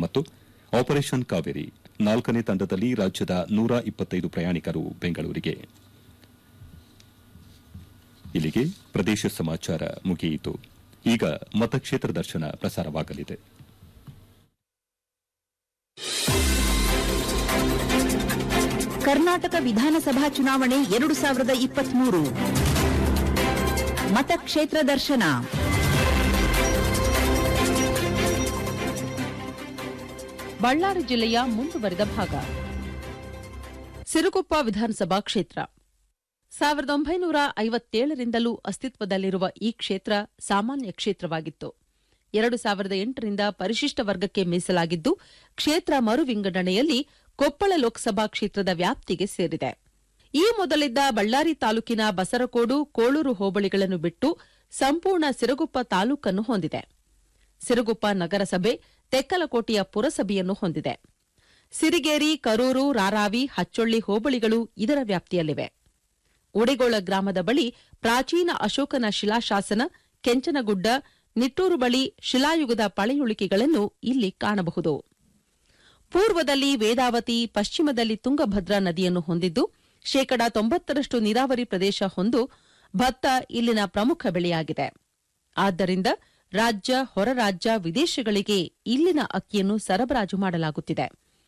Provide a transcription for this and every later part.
ಮತ್ತು ಆಪರೇಷನ್ ಕಾವೇರಿ ನಾಲ್ಕನೇ ತಂಡದಲ್ಲಿ ರಾಜ್ಯದ ನೂರ ಇಪ್ಪತ್ತೈದು ಪ್ರಯಾಣಿಕರು ಬೆಂಗಳೂರಿಗೆ ಇಲ್ಲಿಗೆ ಪ್ರದೇಶ ಸಮಾಚಾರ ಮುಗಿಯಿತು ಈಗ ಮತಕ್ಷೇತ್ರ ದರ್ಶನ ಪ್ರಸಾರವಾಗಲಿದೆ ಕರ್ನಾಟಕ ವಿಧಾನಸಭಾ ಚುನಾವಣೆ ಎರಡು ಸಾವಿರದ ಇಪ್ಪತ್ಮೂರು ಮತಕ್ಷೇತ್ರ ದರ್ಶನ ಬಳ್ಳಾರಿ ಜಿಲ್ಲೆಯ ಮುಂದುವರಿದ ಭಾಗ ಸಿರುಗುಪ್ಪ ವಿಧಾನಸಭಾ ಕ್ಷೇತ್ರ ಸಾವಿರದ ಒಂಬೈನೂರ ಐವತ್ತೇಳರಿಂದಲೂ ಅಸ್ತಿತ್ವದಲ್ಲಿರುವ ಈ ಕ್ಷೇತ್ರ ಸಾಮಾನ್ಯ ಕ್ಷೇತ್ರವಾಗಿತ್ತು ಎರಡು ಸಾವಿರದ ಎಂಟರಿಂದ ಪರಿಶಿಷ್ಟ ವರ್ಗಕ್ಕೆ ಮೀಸಲಾಗಿದ್ದು ಕ್ಷೇತ್ರ ಮರು ವಿಂಗಡಣೆಯಲ್ಲಿ ಕೊಪ್ಪಳ ಲೋಕಸಭಾ ಕ್ಷೇತ್ರದ ವ್ಯಾಪ್ತಿಗೆ ಸೇರಿದೆ ಈ ಮೊದಲಿದ್ದ ಬಳ್ಳಾರಿ ತಾಲೂಕಿನ ಬಸರಕೋಡು ಕೋಳೂರು ಹೋಬಳಿಗಳನ್ನು ಬಿಟ್ಟು ಸಂಪೂರ್ಣ ಸಿರುಗುಪ್ಪ ತಾಲೂಕನ್ನು ಹೊಂದಿದೆ ಸಿರುಗುಪ್ಪ ನಗರಸಭೆ ತೆಕ್ಕಲಕೋಟೆಯ ಪುರಸಭೆಯನ್ನು ಹೊಂದಿದೆ ಸಿರಿಗೇರಿ ಕರೂರು ರಾರಾವಿ ಹಚ್ಚೊಳ್ಳಿ ಹೋಬಳಿಗಳು ಇದರ ವ್ಯಾಪ್ತಿಯಲ್ಲಿವೆ ಉಡಿಗೋಳ ಗ್ರಾಮದ ಬಳಿ ಪ್ರಾಚೀನ ಅಶೋಕನ ಶಿಲಾಶಾಸನ ಕೆಂಚನಗುಡ್ಡ ನಿಟ್ಟೂರು ಬಳಿ ಶಿಲಾಯುಗದ ಪಳೆಯುಳಿಕೆಗಳನ್ನು ಇಲ್ಲಿ ಕಾಣಬಹುದು ಪೂರ್ವದಲ್ಲಿ ವೇದಾವತಿ ಪಶ್ಚಿಮದಲ್ಲಿ ತುಂಗಭದ್ರಾ ನದಿಯನ್ನು ಹೊಂದಿದ್ದು ಶೇಕಡಾ ತೊಂಬತ್ತರಷ್ಟು ನೀರಾವರಿ ಪ್ರದೇಶ ಹೊಂದು ಭತ್ತ ಇಲ್ಲಿನ ಪ್ರಮುಖ ಬೆಳೆಯಾಗಿದೆ ಆದ್ದರಿಂದ ರಾಜ್ಯ ಹೊರ ರಾಜ್ಯ ವಿದೇಶಗಳಿಗೆ ಇಲ್ಲಿನ ಅಕ್ಕಿಯನ್ನು ಸರಬರಾಜು ಮಾಡಲಾಗುತ್ತಿದೆ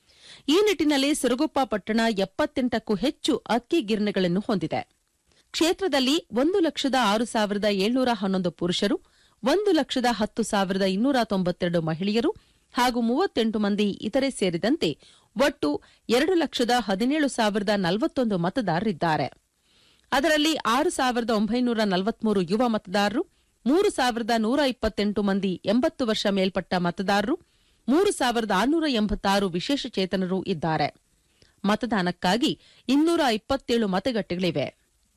ಈ ನಿಟ್ಟಿನಲ್ಲಿ ಸಿರುಗುಪ್ಪ ಪಟ್ಟಣ ಎಪ್ಪತ್ತೆಂಟಕ್ಕೂ ಹೆಚ್ಚು ಅಕ್ಕಿ ಗಿರಣಿಗಳನ್ನು ಹೊಂದಿದೆ ಕ್ಷೇತ್ರದಲ್ಲಿ ಒಂದು ಲಕ್ಷದ ಆರು ಸಾವಿರದ ಏಳ್ನೂರ ಹನ್ನೊಂದು ಪುರುಷರು ಒಂದು ಲಕ್ಷದ ಹತ್ತು ಸಾವಿರದ ಇನ್ನೂರ ತೊಂಬತ್ತೆರಡು ಮಹಿಳೆಯರು ಹಾಗೂ ಮೂವತ್ತೆಂಟು ಮಂದಿ ಇತರೆ ಸೇರಿದಂತೆ ಒಟ್ಟು ಎರಡು ಲಕ್ಷದ ಹದಿನೇಳು ಸಾವಿರದ ನಲವತ್ತೊಂದು ಮತದಾರರಿದ್ದಾರೆ ಅದರಲ್ಲಿ ಆರು ಸಾವಿರದ ಒಂಬೈನೂರ ನಲವತ್ಮೂರು ಯುವ ಮತದಾರರು ಮೂರು ಸಾವಿರದ ನೂರ ಇಪ್ಪತ್ತೆಂಟು ಮಂದಿ ಎಂಬತ್ತು ವರ್ಷ ಮೇಲ್ಪಟ್ಟ ಮತದಾರರು ಮೂರು ಸಾವಿರದ ಆರುನೂರ ಎಂಬತ್ತಾರು ವಿಶೇಷಚೇತನರು ಇದ್ದಾರೆ ಮತದಾನಕ್ಕಾಗಿ ಇನ್ನೂರ ಇಪ್ಪತ್ತೇಳು ಮತಗಟ್ಟೆಗಳಿವೆ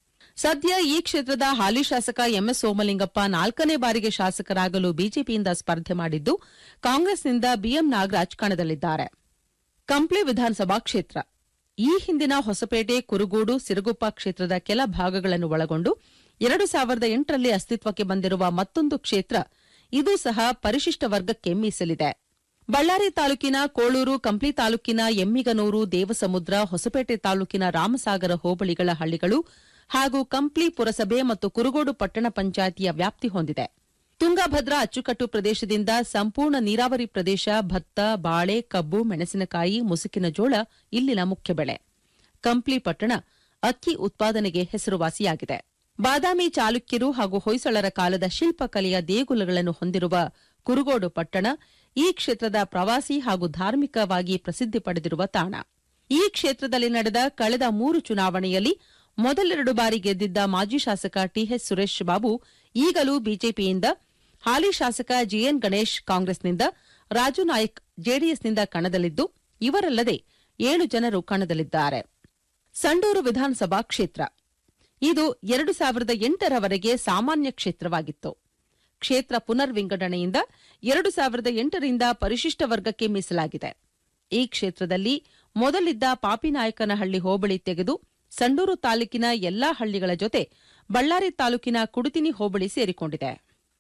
ಸದ್ಯ ಈ ಕ್ಷೇತ್ರದ ಹಾಲಿ ಶಾಸಕ ಎಂಎಸ್ ಸೋಮಲಿಂಗಪ್ಪ ನಾಲ್ಕನೇ ಬಾರಿಗೆ ಶಾಸಕರಾಗಲು ಬಿಜೆಪಿಯಿಂದ ಸ್ಪರ್ಧೆ ಮಾಡಿದ್ದು ಕಾಂಗ್ರೆಸ್ನಿಂದ ಬಿಎಂ ನಾಗರಾಜ್ ಕಣದಲ್ಲಿದ್ದಾರೆ ಕಂಪ್ಲಿ ವಿಧಾನಸಭಾ ಕ್ಷೇತ್ರ ಈ ಹಿಂದಿನ ಹೊಸಪೇಟೆ ಕುರುಗೋಡು ಸಿರುಗುಪ್ಪ ಕ್ಷೇತ್ರದ ಕೆಲ ಭಾಗಗಳನ್ನು ಒಳಗೊಂಡು ಎರಡು ಸಾವಿರದ ಎಂಟರಲ್ಲಿ ಅಸ್ತಿತ್ವಕ್ಕೆ ಬಂದಿರುವ ಮತ್ತೊಂದು ಕ್ಷೇತ್ರ ಇದು ಸಹ ಪರಿಶಿಷ್ಟ ವರ್ಗಕ್ಕೆ ಮೀಸಲಿದೆ ಬಳ್ಳಾರಿ ತಾಲೂಕಿನ ಕೋಳೂರು ಕಂಪ್ಲಿ ತಾಲೂಕಿನ ಎಮ್ಮಿಗನೂರು ದೇವಸಮುದ್ರ ಹೊಸಪೇಟೆ ತಾಲೂಕಿನ ರಾಮಸಾಗರ ಹೋಬಳಿಗಳ ಹಳ್ಳಿಗಳು ಹಾಗೂ ಕಂಪ್ಲಿ ಪುರಸಭೆ ಮತ್ತು ಕುರುಗೋಡು ಪಟ್ಟಣ ಪಂಚಾಯಿತಿಯ ವ್ಯಾಪ್ತಿ ಹೊಂದಿದೆ ತುಂಗಭದ್ರಾ ಅಚ್ಚುಕಟ್ಟು ಪ್ರದೇಶದಿಂದ ಸಂಪೂರ್ಣ ನೀರಾವರಿ ಪ್ರದೇಶ ಭತ್ತ ಬಾಳೆ ಕಬ್ಬು ಮೆಣಸಿನಕಾಯಿ ಮುಸುಕಿನ ಜೋಳ ಇಲ್ಲಿನ ಮುಖ್ಯ ಬೆಳೆ ಕಂಪ್ಲಿ ಪಟ್ಟಣ ಅಕ್ಕಿ ಉತ್ಪಾದನೆಗೆ ಹೆಸರುವಾಸಿಯಾಗಿದೆ ಬಾದಾಮಿ ಚಾಲುಕ್ಯರು ಹಾಗೂ ಹೊಯ್ಸಳರ ಕಾಲದ ಶಿಲ್ಪಕಲೆಯ ದೇಗುಲಗಳನ್ನು ಹೊಂದಿರುವ ಕುರುಗೋಡು ಪಟ್ಟಣ ಈ ಕ್ಷೇತ್ರದ ಪ್ರವಾಸಿ ಹಾಗೂ ಧಾರ್ಮಿಕವಾಗಿ ಪ್ರಸಿದ್ಧಿ ಪಡೆದಿರುವ ತಾಣ ಈ ಕ್ಷೇತ್ರದಲ್ಲಿ ನಡೆದ ಕಳೆದ ಮೂರು ಚುನಾವಣೆಯಲ್ಲಿ ಮೊದಲೆರಡು ಬಾರಿ ಗೆದ್ದಿದ್ದ ಮಾಜಿ ಶಾಸಕ ಟಿಎಚ್ ಸುರೇಶ್ ಬಾಬು ಈಗಲೂ ಬಿಜೆಪಿಯಿಂದ ಹಾಲಿ ಶಾಸಕ ಜಿಎನ್ ಗಣೇಶ್ ಕಾಂಗ್ರೆಸ್ನಿಂದ ರಾಜು ನಾಯಕ್ ಜೆಡಿಎಸ್ನಿಂದ ಕಣದಲ್ಲಿದ್ದು ಇವರಲ್ಲದೆ ಏಳು ಜನರು ಕಣದಲ್ಲಿದ್ದಾರೆ ಸಂಡೂರು ವಿಧಾನಸಭಾ ಕ್ಷೇತ್ರ ಇದು ಎರಡು ಸಾವಿರದ ಎಂಟರವರೆಗೆ ಸಾಮಾನ್ಯ ಕ್ಷೇತ್ರವಾಗಿತ್ತು ಕ್ಷೇತ್ರ ಪುನರ್ ವಿಂಗಡಣೆಯಿಂದ ಎರಡು ಸಾವಿರದ ಎಂಟರಿಂದ ಪರಿಶಿಷ್ಟ ವರ್ಗಕ್ಕೆ ಮೀಸಲಾಗಿದೆ ಈ ಕ್ಷೇತ್ರದಲ್ಲಿ ಮೊದಲಿದ್ದ ಪಾಪಿನಾಯಕನಹಳ್ಳಿ ಹೋಬಳಿ ತೆಗೆದು ಸಂಡೂರು ತಾಲೂಕಿನ ಎಲ್ಲಾ ಹಳ್ಳಿಗಳ ಜೊತೆ ಬಳ್ಳಾರಿ ತಾಲೂಕಿನ ಕುಡುತಿನಿ ಹೋಬಳಿ ಸೇರಿಕೊಂಡಿದೆ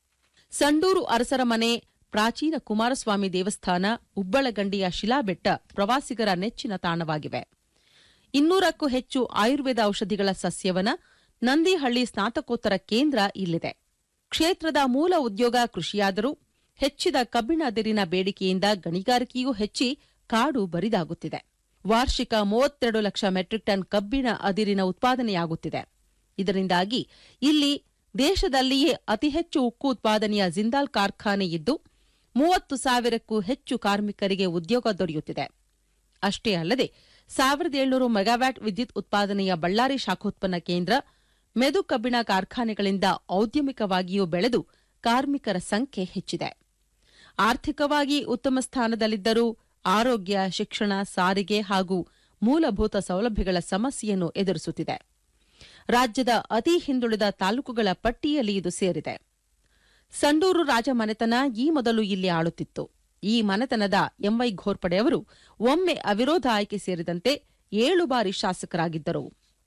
ಸಂಡೂರು ಅರಸರ ಮನೆ ಪ್ರಾಚೀನ ಕುಮಾರಸ್ವಾಮಿ ದೇವಸ್ಥಾನ ಉಬ್ಬಳಗಂಡಿಯ ಶಿಲಾಬೆಟ್ಟ ಪ್ರವಾಸಿಗರ ನೆಚ್ಚಿನ ತಾಣವಾಗಿವೆ ಇನ್ನೂರಕ್ಕೂ ಹೆಚ್ಚು ಆಯುರ್ವೇದ ಔಷಧಿಗಳ ಸಸ್ಯವನ ನಂದಿಹಳ್ಳಿ ಸ್ನಾತಕೋತ್ತರ ಕೇಂದ್ರ ಇಲ್ಲಿದೆ ಕ್ಷೇತ್ರದ ಮೂಲ ಉದ್ಯೋಗ ಕೃಷಿಯಾದರೂ ಹೆಚ್ಚಿದ ಕಬ್ಬಿಣ ಅದಿರಿನ ಬೇಡಿಕೆಯಿಂದ ಗಣಿಗಾರಿಕೆಯೂ ಹೆಚ್ಚಿ ಕಾಡು ಬರಿದಾಗುತ್ತಿದೆ ವಾರ್ಷಿಕ ಮೂವತ್ತೆರಡು ಲಕ್ಷ ಮೆಟ್ರಿಕ್ ಟನ್ ಕಬ್ಬಿಣ ಅದಿರಿನ ಉತ್ಪಾದನೆಯಾಗುತ್ತಿದೆ ಇದರಿಂದಾಗಿ ಇಲ್ಲಿ ದೇಶದಲ್ಲಿಯೇ ಅತಿ ಹೆಚ್ಚು ಉಕ್ಕು ಉತ್ಪಾದನೆಯ ಜಿಂದಾಲ್ ಕಾರ್ಖಾನೆ ಇದ್ದು ಮೂವತ್ತು ಸಾವಿರಕ್ಕೂ ಹೆಚ್ಚು ಕಾರ್ಮಿಕರಿಗೆ ಉದ್ಯೋಗ ದೊರೆಯುತ್ತಿದೆ ಅಷ್ಟೇ ಅಲ್ಲದೆ ಸಾವಿರದ ಏಳ್ನೂರು ಮೆಗಾವ್ಯಾಟ್ ವಿದ್ಯುತ್ ಉತ್ಪಾದನೆಯ ಬಳ್ಳಾರಿ ಶಾಖೋತ್ಪನ್ನ ಕೇಂದ್ರ ಮೆದು ಕಬ್ಬಿಣ ಕಾರ್ಖಾನೆಗಳಿಂದ ಔದ್ಯಮಿಕವಾಗಿಯೂ ಬೆಳೆದು ಕಾರ್ಮಿಕರ ಸಂಖ್ಯೆ ಹೆಚ್ಚಿದೆ ಆರ್ಥಿಕವಾಗಿ ಉತ್ತಮ ಸ್ಥಾನದಲ್ಲಿದ್ದರೂ ಆರೋಗ್ಯ ಶಿಕ್ಷಣ ಸಾರಿಗೆ ಹಾಗೂ ಮೂಲಭೂತ ಸೌಲಭ್ಯಗಳ ಸಮಸ್ಯೆಯನ್ನು ಎದುರಿಸುತ್ತಿದೆ ರಾಜ್ಯದ ಅತಿ ಹಿಂದುಳಿದ ತಾಲೂಕುಗಳ ಪಟ್ಟಿಯಲ್ಲಿ ಇದು ಸೇರಿದೆ ಸಂಡೂರು ರಾಜ ಮನೆತನ ಈ ಮೊದಲು ಇಲ್ಲಿ ಆಳುತ್ತಿತ್ತು ಈ ಮನೆತನದ ಎಂವೈ ಘೋರ್ಪಡೆ ಅವರು ಒಮ್ಮೆ ಅವಿರೋಧ ಆಯ್ಕೆ ಸೇರಿದಂತೆ ಏಳು ಬಾರಿ ಶಾಸಕರಾಗಿದ್ದರು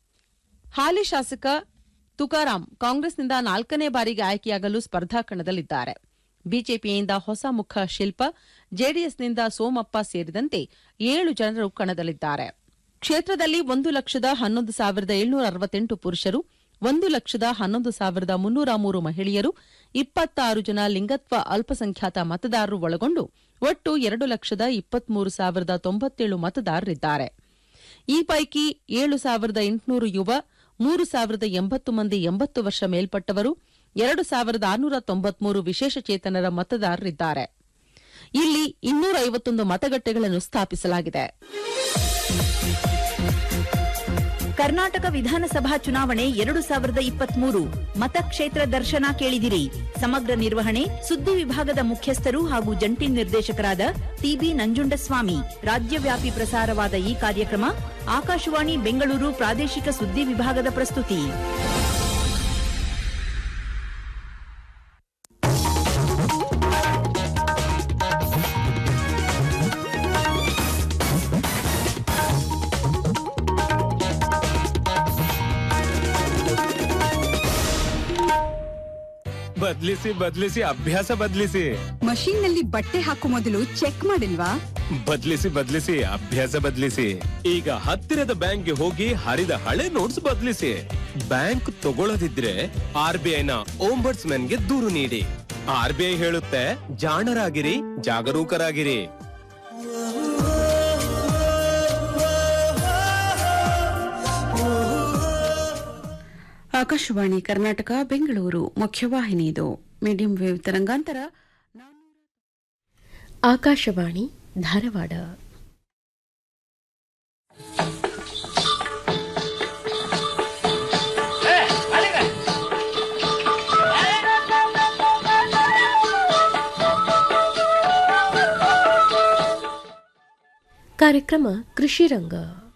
ಹಾಲಿ ಶಾಸಕ ತುಕಾರಾಂ ಕಾಂಗ್ರೆಸ್ನಿಂದ ನಾಲ್ಕನೇ ಬಾರಿಗೆ ಆಯ್ಕೆಯಾಗಲು ಸ್ಪರ್ಧಾ ಕಣದಲ್ಲಿದ್ದಾರೆ ಬಿಜೆಪಿಯಿಂದ ಹೊಸ ಮುಖ ಶಿಲ್ಪ ಜೆಡಿಎಸ್ನಿಂದ ಸೋಮಪ್ಪ ಸೇರಿದಂತೆ ಏಳು ಜನರು ಕಣದಲ್ಲಿದ್ದಾರೆ ಕ್ಷೇತ್ರದಲ್ಲಿ ಒಂದು ಲಕ್ಷದ ಹನ್ನೊಂದು ಸಾವಿರದ ಏಳ್ನೂರ ಅರವತ್ತೆಂಟು ಪುರುಷರು ಒಂದು ಲಕ್ಷದ ಹನ್ನೊಂದು ಸಾವಿರದ ಮುನ್ನೂರ ಮೂರು ಮಹಿಳೆಯರು ಇಪ್ಪತ್ತಾರು ಜನ ಲಿಂಗತ್ವ ಅಲ್ಪಸಂಖ್ಯಾತ ಮತದಾರರು ಒಳಗೊಂಡು ಒಟ್ಟು ಎರಡು ಲಕ್ಷದ ಇಪ್ಪತ್ಮೂರು ಸಾವಿರದ ತೊಂಬತ್ತೇಳು ಮತದಾರರಿದ್ದಾರೆ ಈ ಪೈಕಿ ಏಳು ಸಾವಿರದ ಎಂಟುನೂರು ಯುವ ಮೂರು ಸಾವಿರದ ಎಂಬತ್ತು ಮಂದಿ ಎಂಬತ್ತು ವರ್ಷ ಮೇಲ್ಪಟ್ಟವರು ಎರಡು ಸಾವಿರದ ಆರುನೂರ ತೊಂಬತ್ಮೂರು ವಿಶೇಷಚೇತನರ ಮತದಾರರಿದ್ದಾರೆ ಇಲ್ಲಿ ಇನ್ನೂರ ಐವತ್ತೊಂದು ಮತಗಟ್ಟೆಗಳನ್ನು ಸ್ಥಾಪಿಸಲಾಗಿದೆ ಕರ್ನಾಟಕ ವಿಧಾನಸಭಾ ಚುನಾವಣೆ ಎರಡು ಸಾವಿರದ ಇಪ್ಪತ್ಮೂರು ಮತಕ್ಷೇತ್ರ ದರ್ಶನ ಕೇಳಿದಿರಿ ಸಮಗ್ರ ನಿರ್ವಹಣೆ ಸುದ್ದಿ ವಿಭಾಗದ ಮುಖ್ಯಸ್ಥರು ಹಾಗೂ ಜಂಟಿ ನಿರ್ದೇಶಕರಾದ ಟಿಬಿ ನಂಜುಂಡಸ್ವಾಮಿ ರಾಜ್ಯವ್ಯಾಪಿ ಪ್ರಸಾರವಾದ ಈ ಕಾರ್ಯಕ್ರಮ ಆಕಾಶವಾಣಿ ಬೆಂಗಳೂರು ಪ್ರಾದೇಶಿಕ ಸುದ್ದಿ ವಿಭಾಗದ ಪ್ರಸ್ತುತಿ ಬದ್ಲಿಸಿ ಬದ್ಲಿಸಿ ಅಭ್ಯಾಸ ಬದ್ಲಿಸಿ ಮಷೀನ್ ನಲ್ಲಿ ಬಟ್ಟೆ ಹಾಕೋ ಮೊದಲು ಚೆಕ್ ಮಾಡಿಲ್ವಾ ಬದ್ಲಿಸಿ ಬದ್ಲಿಸಿ ಅಭ್ಯಾಸ ಬದ್ಲಿಸಿ ಈಗ ಹತ್ತಿರದ ಬ್ಯಾಂಕ್ಗೆ ಹೋಗಿ ಹರಿದ ಹಳೆ ನೋಟ್ಸ್ ಬದ್ಲಿಸಿ ಬ್ಯಾಂಕ್ ತಗೊಳ್ಳದಿದ್ರೆ ಆರ್ ಬಿ ಐನ ಓಂಬರ್ಟ್ಸ್ ಗೆ ದೂರು ನೀಡಿ ಆರ್ ಬಿ ಐ ಹೇಳುತ್ತೆ ಜಾಣರಾಗಿರಿ ಜಾಗರೂಕರಾಗಿರಿ ಆಕಾಶವಾಣಿ ಕರ್ನಾಟಕ ಬೆಂಗಳೂರು ಮುಖ್ಯವಾಹಿನಿ ಇದು ಮೀಡಿಯಂ ವೇವ್ ತರಂಗಾಂತರ ಆಕಾಶವಾಣಿ ಧಾರವಾಡ ಕಾರ್ಯಕ್ರಮ ಕೃಷಿ ರಂಗ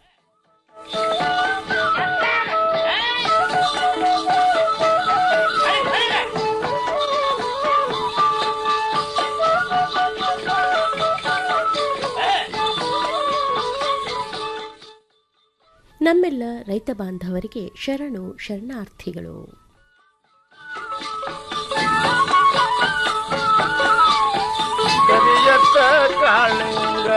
ನಮ್ಮೆಲ್ಲ ರೈತ ಬಾಂಧವರಿಗೆ ಶರಣು ಶರಣಾರ್ಥಿಗಳು ಕರಿಯತ್ತ ಕಾಳಿಂಗ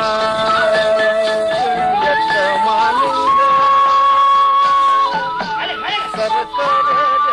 ಕರಿಯತ್ತ ಮಾಲಿಂಗ ಸರಸರ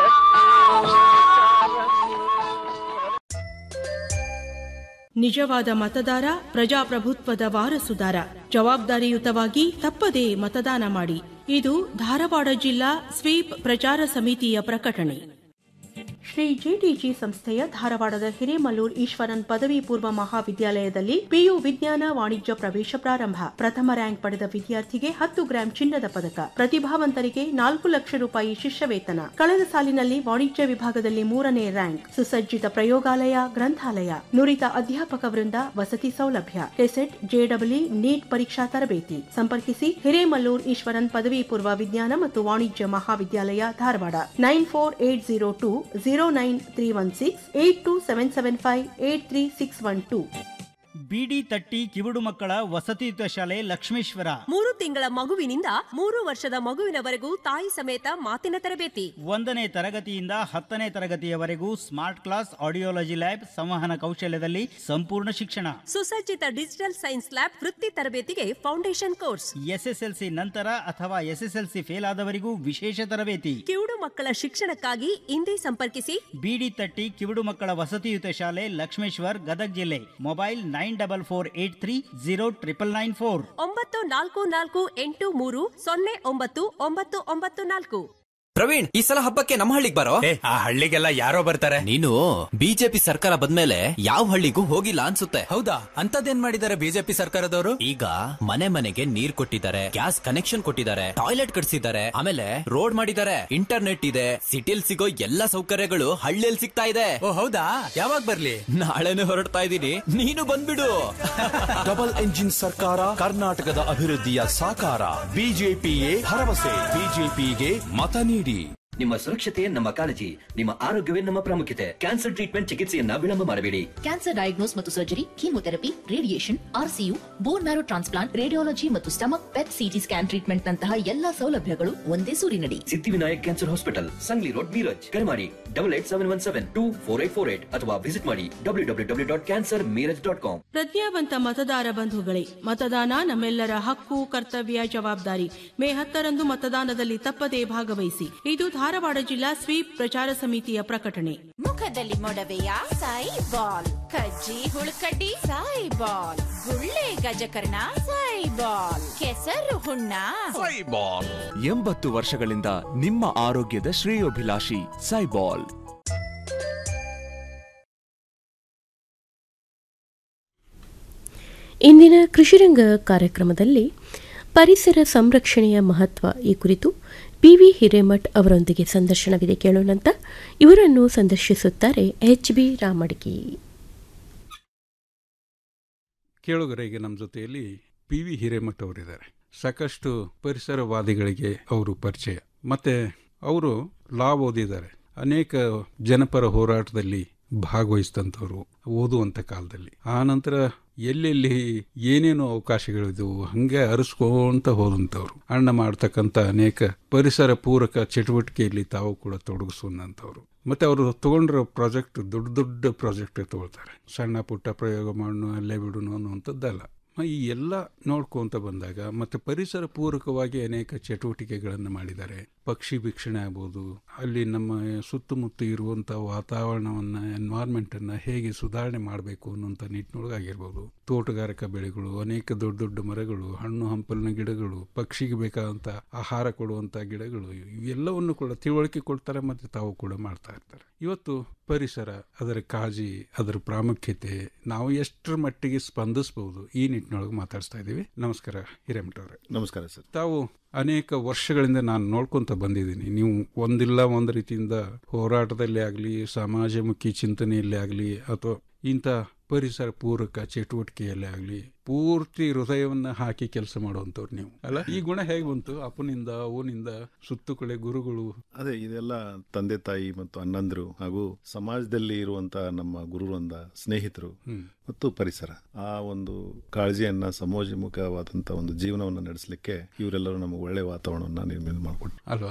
ನಿಜವಾದ ಮತದಾರ ಪ್ರಜಾಪ್ರಭುತ್ವದ ವಾರಸುದಾರ ಜವಾಬ್ದಾರಿಯುತವಾಗಿ ತಪ್ಪದೇ ಮತದಾನ ಮಾಡಿ ಇದು ಧಾರವಾಡ ಜಿಲ್ಲಾ ಸ್ವೀಪ್ ಪ್ರಚಾರ ಸಮಿತಿಯ ಪ್ರಕಟಣೆ ಶ್ರೀ ಜಿಟಿಜಿ ಸಂಸ್ಥೆಯ ಧಾರವಾಡದ ಹಿರೇಮಲ್ಲೂರ್ ಈಶ್ವರನ್ ಪದವಿ ಪೂರ್ವ ಮಹಾವಿದ್ಯಾಲಯದಲ್ಲಿ ಪಿಯು ವಿಜ್ಞಾನ ವಾಣಿಜ್ಯ ಪ್ರವೇಶ ಪ್ರಾರಂಭ ಪ್ರಥಮ ರ್ಯಾಂಕ್ ಪಡೆದ ವಿದ್ಯಾರ್ಥಿಗೆ ಹತ್ತು ಗ್ರಾಂ ಚಿನ್ನದ ಪದಕ ಪ್ರತಿಭಾವಂತರಿಗೆ ನಾಲ್ಕು ಲಕ್ಷ ರೂಪಾಯಿ ಶಿಷ್ಯ ವೇತನ ಕಳೆದ ಸಾಲಿನಲ್ಲಿ ವಾಣಿಜ್ಯ ವಿಭಾಗದಲ್ಲಿ ಮೂರನೇ ರ್ಯಾಂಕ್ ಸುಸಜ್ಜಿತ ಪ್ರಯೋಗಾಲಯ ಗ್ರಂಥಾಲಯ ನುರಿತ ಅಧ್ಯಾಪಕ ವೃಂದ ವಸತಿ ಸೌಲಭ್ಯ ಕೆಸೆಟ್ ಜೆಡಬ್ಲ್ಯೂ ನೀಟ್ ಪರೀಕ್ಷಾ ತರಬೇತಿ ಸಂಪರ್ಕಿಸಿ ಹಿರೇಮಲ್ಲೂರ್ ಈಶ್ವರನ್ ಪದವಿ ಪೂರ್ವ ವಿಜ್ಞಾನ ಮತ್ತು ವಾಣಿಜ್ಯ ಮಹಾವಿದ್ಯಾಲಯ Dharwad nine four eight zero two zero nine three one six eight two seven seven five eight three six one two ಬಿಡಿ ತಟ್ಟಿ ಕಿವುಡು ಮಕ್ಕಳ ವಸತಿಯುತ ಶಾಲೆ ಲಕ್ಷ್ಮೇಶ್ವರ ಮೂರು ತಿಂಗಳ ಮಗುವಿನಿಂದ ಮೂರು ವರ್ಷದ ಮಗುವಿನವರೆಗೂ ತಾಯಿ ಸಮೇತ ಮಾತಿನ ತರಬೇತಿ ಒಂದನೇ ತರಗತಿಯಿಂದ ಹತ್ತನೇ ತರಗತಿಯವರೆಗೂ ಸ್ಮಾರ್ಟ್ ಕ್ಲಾಸ್ ಆಡಿಯೋಲಜಿ ಲ್ಯಾಬ್ ಸಂವಹನ ಕೌಶಲ್ಯದಲ್ಲಿ ಸಂಪೂರ್ಣ ಶಿಕ್ಷಣ ಸುಸಜ್ಜಿತ ಡಿಜಿಟಲ್ ಸೈನ್ಸ್ ಲ್ಯಾಬ್ ವೃತ್ತಿ ತರಬೇತಿಗೆ ಫೌಂಡೇಶನ್ ಕೋರ್ಸ್ ಎಸ್ಎಸ್ಎಲ್ಸಿ ನಂತರ ಅಥವಾ ಎಸ್ಎಸ್ಎಲ್ಸಿ ಫೇಲ್ ಆದವರಿಗೂ ವಿಶೇಷ ತರಬೇತಿ ಕಿವುಡು ಮಕ್ಕಳ ಶಿಕ್ಷಣಕ್ಕಾಗಿ ಇಂದೇ ಸಂಪರ್ಕಿಸಿ ಬಿಡಿ ತಟ್ಟಿ ಕಿವುಡು ಮಕ್ಕಳ ವಸತಿಯುತ ಶಾಲೆ ಲಕ್ಷ್ಮೇಶ್ವರ್ ಗದಗ್ ಜಿಲ್ಲೆ mobile nine double four eight three zero triple nine four ಒಂಬತ್ತು ನಾಲ್ಕು ನಾಲ್ಕು ಎಂಟು ಮೂರು ಸೊನ್ನೆ ಒಂಬತ್ತು ಒಂಬತ್ತು ಒಂಬತ್ತು ನಾಲ್ಕು ಪ್ರವೀಣ್ ಈ ಸಲ ಹಬ್ಬಕ್ಕೆ ನಮ್ಮ ಹಳ್ಳಿಗೆ ಬರೋ ಆ ಹಳ್ಳಿಗೆಲ್ಲ ಯಾರೋ ಬರ್ತಾರೆ ನೀನು ಬಿಜೆಪಿ ಸರ್ಕಾರ ಬಂದ್ಮೇಲೆ ಯಾವ ಹಳ್ಳಿಗೂ ಹೋಗಿಲ್ಲ ಅನ್ಸುತ್ತೆ ಹೌದಾ ಅಂತದೇನ್ ಮಾಡಿದ್ದಾರೆ ಬಿಜೆಪಿ ಸರ್ಕಾರದವರು ಈಗ ಮನೆ ಮನೆಗೆ ನೀರ್ ಕೊಟ್ಟಿದ್ದಾರೆ ಗ್ಯಾಸ್ ಕನೆಕ್ಷನ್ ಕೊಟ್ಟಿದ್ದಾರೆ ಟಾಯ್ಲೆಟ್ ಕಟ್ಸಿದ್ದಾರೆ ಆಮೇಲೆ ರೋಡ್ ಮಾಡಿದ್ದಾರೆ ಇಂಟರ್ನೆಟ್ ಇದೆ ಸಿಟಿಲ್ ಸಿಗೋ ಎಲ್ಲಾ ಸೌಕರ್ಯಗಳು ಹಳ್ಳಿಯಲ್ಲಿ ಸಿಗ್ತಾ ಇದೆ ಓ ಹೌದಾ ಯಾವಾಗ ಬರ್ಲಿ ನಾಳೆನೆ ಹೊರಡ್ತಾ ಇದ್ದೀನಿ ನೀನು ಬಂದ್ಬಿಡು ಡಬಲ್ ಎಂಜಿನ್ ಸರ್ಕಾರ ಕರ್ನಾಟಕದ ಅಭಿವೃದ್ಧಿಯ ಸಾಕಾರ ಬಿಜೆಪಿಯೇ ಭರವಸೆ ಬಿಜೆಪಿಗೆ ಮತ ನೀಡಿ ನಿಮ್ಮ ಸುರಕ್ಷತೆಯೇ ನಮ್ಮ ಕಾಳಜಿ ನಿಮ್ಮ ಆರೋಗ್ಯವೇ ನಮ್ಮ ಪ್ರಾಮುಖ್ಯತೆ ಕ್ಯಾನ್ಸರ್ ಟ್ರೀಟ್ಮೆಂಟ್ ಚಿಕಿತ್ಸೆಯನ್ನ ವಿಳಂಬ ಮಾಡಬೇಡಿ ಕ್ಯಾನ್ಸರ್ ಡಯಾಗ್ನೋಸ್ ಮತ್ತು surgery chemotherapy radiation RCU bone marrow transplant radiology ಮತ್ತು stomach PET CT scan treatment ನಂತಹ ಎಲ್ಲಾ ಸೌಲಭ್ಯಗಳು ಒಂದೇ ಸೂರಿನಡಿ Siddhivinayak cancer hospital Sangli road Miraj ಕರೆ ಮಾಡಿ double eight seven one seven two four eight four eight ಅಥವಾ ವಿಸಿಟ್ ಮಾಡಿ W W W dot cancer Miraj dot com ಪ್ರಜ್ಞಾವಂತ ಮತದಾರ ಬಂಧುಗಳೇ ಮತದಾನ ನಮ್ಮೆಲ್ಲರ ಹಕ್ಕು ಕರ್ತವ್ಯ ಜವಾಬ್ದಾರಿ ಮೇ ಹತ್ತರಂದು ಮತದಾನದಲ್ಲಿ ತಪ್ಪದೇ ಭಾಗವಹಿಸಿ ಇದು ಧಾರವಾಡ ಜಿಲ್ಲಾ ಸ್ವೀಪ್ ಪ್ರಚಾರ ಸಮಿತಿಯ ಪ್ರಕಟಣೆ ಮುಖದಲ್ಲಿ ಮೊಡವೆಯ ಸಾಯಿ ಬಾಲ್ ಕಜ್ಜಿ ಹುಳುಕಡ್ಡಿ ಸಾಯಿ ಬಾಲ್ ಗುಳ್ಳೆ ಗಜಕರ್ಣ ಸಾಯಿ ಬಾಲ್ ಕೆಸರು ಹುಣ್ಣ ಸೈಬಾಲ್ ಎಂಬತ್ತು ವರ್ಷಗಳಿಂದ ನಿಮ್ಮ ಆರೋಗ್ಯದ ಶ್ರೇಯೋಭಿಲಾಷಿ ಸೈಬಾಲ್ ಇಂದಿನ ಕೃಷಿರಂಗ ಕಾರ್ಯಕ್ರಮದಲ್ಲಿ ಪರಿಸರ ಸಂರಕ್ಷಣೆಯ ಮಹತ್ವ ಈ ಕುರಿತು ಪಿ ವಿ ಹಿರೇಮಠ್ ಅವರೊಂದಿಗೆ ಸಂದರ್ಶನವಿದೆ ಕೇಳೋಣಂತ ಇವರನ್ನು ಸಂದರ್ಶಿಸುತ್ತಾರೆ ಎಚ್ ಬಿ ರಾಮಡ್ಗಿ ಕೇಳುಗರಿಗೆ ನಮ್ಮ ಜೊತೆಯಲ್ಲಿ ಪಿ ವಿ ಹಿರೇಮಠ್ ಅವರಿದ್ದಾರೆ ಸಾಕಷ್ಟು ಪರಿಸರವಾದಿಗಳಿಗೆ ಅವರು ಪರಿಚಯ ಮತ್ತೆ ಅವರು ಲಾ ಓದಿದ್ದಾರೆ ಅನೇಕ ಜನಪರ ಹೋರಾಟದಲ್ಲಿ ಭಾಗವಹಿಸಿದಂಥವ್ರು ಓದುವಂಥ ಕಾಲದಲ್ಲಿ ಆ ನಂತರ ಎಲ್ಲೆಲ್ಲಿ ಏನೇನು ಅವಕಾಶಗಳಿದ್ವು ಹಂಗೆ ಅರಸ್ಕೊಂತ ಹೋದಂಥವ್ರು ಅಣ್ಣ ಮಾಡ್ತಕ್ಕಂಥ ಅನೇಕ ಪರಿಸರ ಪೂರಕ ಚಟುವಟಿಕೆಯಲ್ಲಿ ತಾವು ಕೂಡ ತೊಡಗಿಸುವಂಥವ್ರು ಮತ್ತೆ ಅವರು ತಗೊಂಡಿರೋ ಪ್ರಾಜೆಕ್ಟ್ ದೊಡ್ಡ ದೊಡ್ಡ ಪ್ರಾಜೆಕ್ಟ್ ತಗೊಳ್ತಾರೆ ಸಣ್ಣ ಪುಟ್ಟ ಪ್ರಯೋಗ ಮಾಡೋಣ ಅಲ್ಲೇ ಬಿಡೋಣ ಅನ್ನುವಂಥದ್ದಲ್ಲ ಈ ಎಲ್ಲ ನೋಡ್ಕೊಂತ ಬಂದಾಗ ಮತ್ತೆ ಪರಿಸರ ಪೂರಕವಾಗಿ ಅನೇಕ ಚಟುವಟಿಕೆಗಳನ್ನು ಮಾಡಿದ್ದಾರೆ ಪಕ್ಷಿ ವೀಕ್ಷಣೆ ಆಗ್ಬೋದು ಅಲ್ಲಿ ನಮ್ಮ ಸುತ್ತಮುತ್ತ ಇರುವಂಥ ವಾತಾವರಣವನ್ನು ಎನ್ವೈರ್ಮೆಂಟನ್ನು ಹೇಗೆ ಸುಧಾರಣೆ ಮಾಡಬೇಕು ಅನ್ನೋಂಥ ನಿಟ್ಟಿನೊಳಗಾಗಿರ್ಬೋದು ತೋಟಗಾರಿಕಾ ಬೆಳೆಗಳು ಅನೇಕ ದೊಡ್ಡ ದೊಡ್ಡ ಮರಗಳು ಹಣ್ಣು ಹಂಪಲಿನ ಗಿಡಗಳು ಪಕ್ಷಿಗೆ ಬೇಕಾದಂಥ ಆಹಾರ ಕೊಡುವಂಥ ಗಿಡಗಳು ಇವೆಲ್ಲವನ್ನು ಕೂಡ ತಿಳುವಳಿಕೆ ಕೊಡ್ತಾರೆ ಮತ್ತು ತಾವು ಕೂಡ ಮಾಡ್ತಾ ಇರ್ತಾರೆ ಇವತ್ತು ಪರಿಸರ ಅದರ ಕಾಳಜಿ ಅದರ ಪ್ರಾಮುಖ್ಯತೆ ನಾವು ಎಷ್ಟರ ಮಟ್ಟಿಗೆ ಸ್ಪಂದಿಸಬಹುದು ಈ ನಿಟ್ಟಿನೊಳಗೆ ಮಾತಾಡ್ಸ್ತಾ ಇದ್ದೀವಿ ನಮಸ್ಕಾರ ಹಿರೇಮಠ ಅವರೇ ನಮಸ್ಕಾರ ಸರ್ ತಾವು ಅನೇಕ ವರ್ಷಗಳಿಂದ ನಾನು ನೋಡ್ಕೊಂತ ಬಂದಿದ್ದೀನಿ ನೀವು ಒಂದಿಲ್ಲ ಒಂದು ರೀತಿಯಿಂದ ಹೋರಾಟದಲ್ಲಿ ಆಗಲಿ ಸಮಾಜಮುಖಿ ಚಿಂತನೆಯಲ್ಲಿ ಆಗಲಿ ಅಥವಾ ಇಂಥ ಪರಿಸರ ಪೂರಕ ಚಟುವಟಿಕೆಯಲ್ಲಿ ಆಗಲಿ ಪೂರ್ತಿ ಹೃದಯವನ್ನ ಹಾಕಿ ಕೆಲಸ ಮಾಡುವಂಥವ್ರು ನೀವು ಅಲ್ಲ ಈ ಗುಣ ಹೇಗೆ ಬಂತು ಅಪ್ಪನಿಂದ ಅವನಿಂದ ಸುತ್ತು ಕಡೆ ಗುರುಗಳು ಅದೇ ಇದೆಲ್ಲ ತಂದೆ ತಾಯಿ ಮತ್ತು ಅಣ್ಣಂದ್ರು ಹಾಗೂ ಸಮಾಜದಲ್ಲಿ ಇರುವಂತ ನಮ್ಮ ಗುರುವೃಂದ ಸ್ನೇಹಿತರು ಮತ್ತು ಪರಿಸರ ಆ ಒಂದು ಕಾಳಜಿಯನ್ನ ಸಮಾಜಮುಖವಾದಂತ ಒಂದು ಜೀವನವನ್ನು ನಡೆಸಲಿಕ್ಕೆ ಇವರೆಲ್ಲರೂ ನಮಗೆ ಒಳ್ಳೆ ವಾತಾವರಣವನ್ನ ನಿರ್ಮಾಣ ಮಾಡಿಕೊಟ್ರು ಅಲ್ವಾ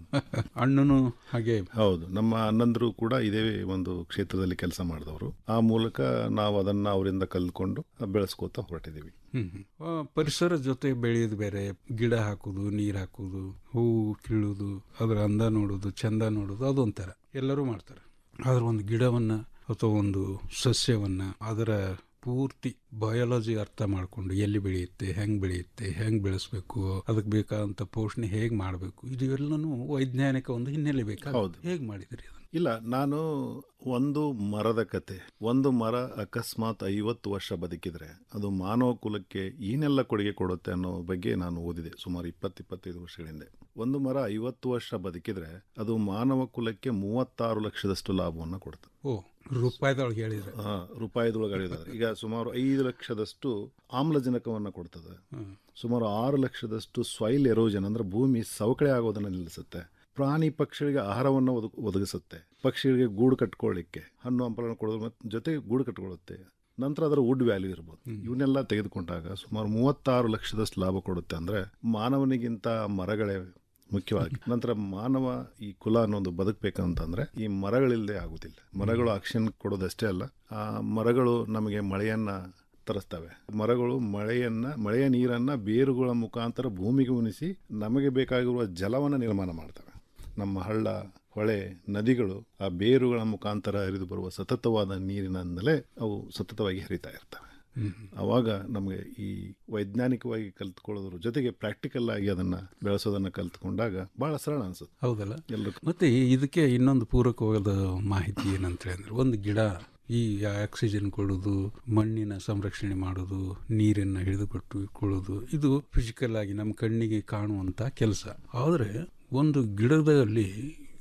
ಅಣ್ಣನು ಹಾಗೆ ಹೌದು ನಮ್ಮ ಅಣ್ಣಂದ್ರು ಕೂಡ ಇದೇ ಒಂದು ಕ್ಷೇತ್ರದಲ್ಲಿ ಕೆಲಸ ಮಾಡಿದವರು ಆ ಮೂಲಕ ನಾವು ಅದನ್ನ ಅವರಿಂದ ಕಲ್ತ್ಕೊಂಡು ಬೆಳೆಸ್ಕೋತಾ ಹೊರಟಿದ್ದೀವಿ ಹ್ಮ್ ಹ್ಮ್. ಆ, ಪರಿಸರ ಜೊತೆ ಬೆಳೆಯೋದು ಬೇರೆ ಗಿಡ ಹಾಕೋದು ನೀರ್ ಹಾಕೋದು ಹೂವು ಕೀಳೋದು ಅದರ ಅಂದ ನೋಡೋದು ಚಂದ ನೋಡೋದು ಅದೊಂಥರ ಎಲ್ಲರೂ ಮಾಡ್ತಾರೆ ಆದ್ರೆ ಒಂದು ಗಿಡವನ್ನ ಅಥವಾ ಒಂದು ಸಸ್ಯವನ್ನ ಅದರ ಪೂರ್ತಿ ಬಯಾಲಜಿ ಅರ್ಥ ಮಾಡ್ಕೊಂಡು ಎಲ್ಲಿ ಬೆಳೆಯುತ್ತೆ ಹೆಂಗ್ ಬೆಳೆಯುತ್ತೆ ಹೆಂಗ್ ಬೆಳೆಸ್ಬೇಕು ಅದಕ್ಕೆ ಬೇಕಾದಂತ ಪೋಷಣೆ ಹೇಗ್ ಮಾಡಬೇಕು ಇದೆಲ್ಲನೂ ವೈಜ್ಞಾನಿಕ ಒಂದು ಹಿನ್ನೆಲೆ ಬೇಕಾ ಹೌದು. ಹೇಗ್ ಮಾಡಿದಿರಿ ಅದನ್ನ ಇಲ್ಲ ನಾನು ಒಂದು ಮರದ ಕತೆ ಒಂದು ಮರ ಅಕಸ್ಮಾತ್ ಐವತ್ತು ವರ್ಷ ಬದುಕಿದ್ರೆ ಅದು ಮಾನವ ಕುಲಕ್ಕೆ ಏನೆಲ್ಲ ಕೊಡುಗೆ ಕೊಡುತ್ತೆ ಅನ್ನೋ ಬಗ್ಗೆ ನಾನು ಓದಿದೆ ಸುಮಾರು ಇಪ್ಪತ್ತು ಇಪ್ಪತ್ತೈದು ವರ್ಷಗಳ ಹಿಂದೆ ಒಂದು ಮರ ಐವತ್ತು ವರ್ಷ ಬದುಕಿದ್ರೆ ಅದು ಮಾನವ ಕುಲಕ್ಕೆ ಮೂವತ್ತಾರು ಲಕ್ಷದಷ್ಟು ಲಾಭವನ್ನು ಕೊಡುತ್ತೆ ಓ ರೂಪಾಯಿದೊಳಗೆ ಹೇಳಿದ್ರೆ ಹಾ ರೂಪಾಯಿದೊಳಗೆ ಹೇಳಿದ್ದಾರೆ ಈಗ ಸುಮಾರು ಐದು ಲಕ್ಷದಷ್ಟು ಆಮ್ಲಜನಕವನ್ನು ಕೊಡ್ತದೆ ಸುಮಾರು ಆರು ಲಕ್ಷದಷ್ಟು ಸಾಯಿಲ್ ಎರೋಜನ್ ಅಂದ್ರೆ ಭೂಮಿ ಸವಕಳಿ ಆಗೋದನ್ನು ನಿಲ್ಲಿಸುತ್ತೆ ಪ್ರಾಣಿ ಪಕ್ಷಿಗಳಿಗೆ ಆಹಾರವನ್ನು ಒದಗ ಒದಗಿಸುತ್ತೆ ಪಕ್ಷಿಗಳಿಗೆ ಗೂಡು ಕಟ್ಕೊಳ್ಳಿಕ್ಕೆ ಹಣ್ಣು ಹಂಪಲನ್ನು ಕೊಡೋದ್ರ ಮತ್- ಜೊತೆಗೆ ಗೂಡು ಕಟ್ಕೊಳ್ಳುತ್ತೆ ನಂತರ ಅದರ ವುಡ್ ವ್ಯಾಲ್ಯೂ ಇರ್ಬೋದು ಇವನ್ನೆಲ್ಲ ತೆಗೆದುಕೊಂಡಾಗ ಸುಮಾರು ಮೂವತ್ತಾರು ಲಕ್ಷದಷ್ಟು ಲಾಭ ಕೊಡುತ್ತೆ ಅಂದ್ರೆ ಮಾನವನಿಗಿಂತ ಮರಗಳೇ ಮುಖ್ಯವಾಗಿ ನಂತರ ಮಾನವ ಈ ಕುಲ ಅನ್ನೋದು ಬದುಕಬೇಕಂತಂದ್ರೆ ಈ ಮರಗಳಿಲ್ಲದೆ ಆಗುದಿಲ್ಲ ಮರಗಳು ಆಕ್ಷನ್ ಕೊಡೋದಷ್ಟೇ ಅಲ್ಲ ಆ ಮರಗಳು ನಮಗೆ ಮಳೆಯನ್ನ ತರಿಸ್ತವೆ ಮರಗಳು ಮಳೆಯನ್ನ ಮಳೆಯ ನೀರನ್ನ ಬೇರುಗಳ ಮುಖಾಂತರ ಭೂಮಿಗೆ ಉಣಿಸಿ ನಮಗೆ ಬೇಕಾಗಿರುವ ಜಲವನ್ನು ನಿರ್ಮಾಣ ಮಾಡ್ತವೆ ನಮ್ಮ ಹಳ್ಳ ಹೊಳೆ ನದಿಗಳು ಆ ಬೇರುಗಳ ಮುಖಾಂತರ ಹರಿದು ಬರುವ ಸತತವಾದ ನೀರಿನಿಂದಲೇ ಅವು ಸತತವಾಗಿ ಹರಿತಾ ಇರ್ತವೆ ಅವಾಗ ನಮಗೆ ಈ ವೈಜ್ಞಾನಿಕವಾಗಿ ಕಲ್ತ್ಕೊಳ್ಳೋದ್ರ ಜೊತೆಗೆ ಪ್ರಾಕ್ಟಿಕಲ್ ಆಗಿ ಅದನ್ನ ಬೆಳೆಸೋದನ್ನ ಕಲ್ತ್ಕೊಂಡಾಗ ಬಹಳ ಸರಳ ಅನ್ಸುತ್ತೆ ಹೌದಲ್ಲ ಎಲ್ರು ಮತ್ತೆ ಇದಕ್ಕೆ ಇನ್ನೊಂದು ಪೂರಕವಾದ ಮಾಹಿತಿ ಏನಂತ ಹೇಳಿದ್ರೆ ಒಂದು ಗಿಡ ಈ ಆಕ್ಸಿಜನ್ ಕೊಡೋದು ಮಣ್ಣಿನ ಸಂರಕ್ಷಣೆ ಮಾಡೋದು ನೀರನ್ನು ಹಿಡಿದುಕೊಟ್ಟು ಇಟ್ಕೊಳ್ಳೋದು ಇದು ಫಿಸಿಕಲ್ ಆಗಿ ನಮ್ಮ ಕಣ್ಣಿಗೆ ಕಾಣುವಂತ ಕೆಲಸ ಆದರೆ ಒಂದು ಗಿಡದಲ್ಲಿ ಎಷ್ಟು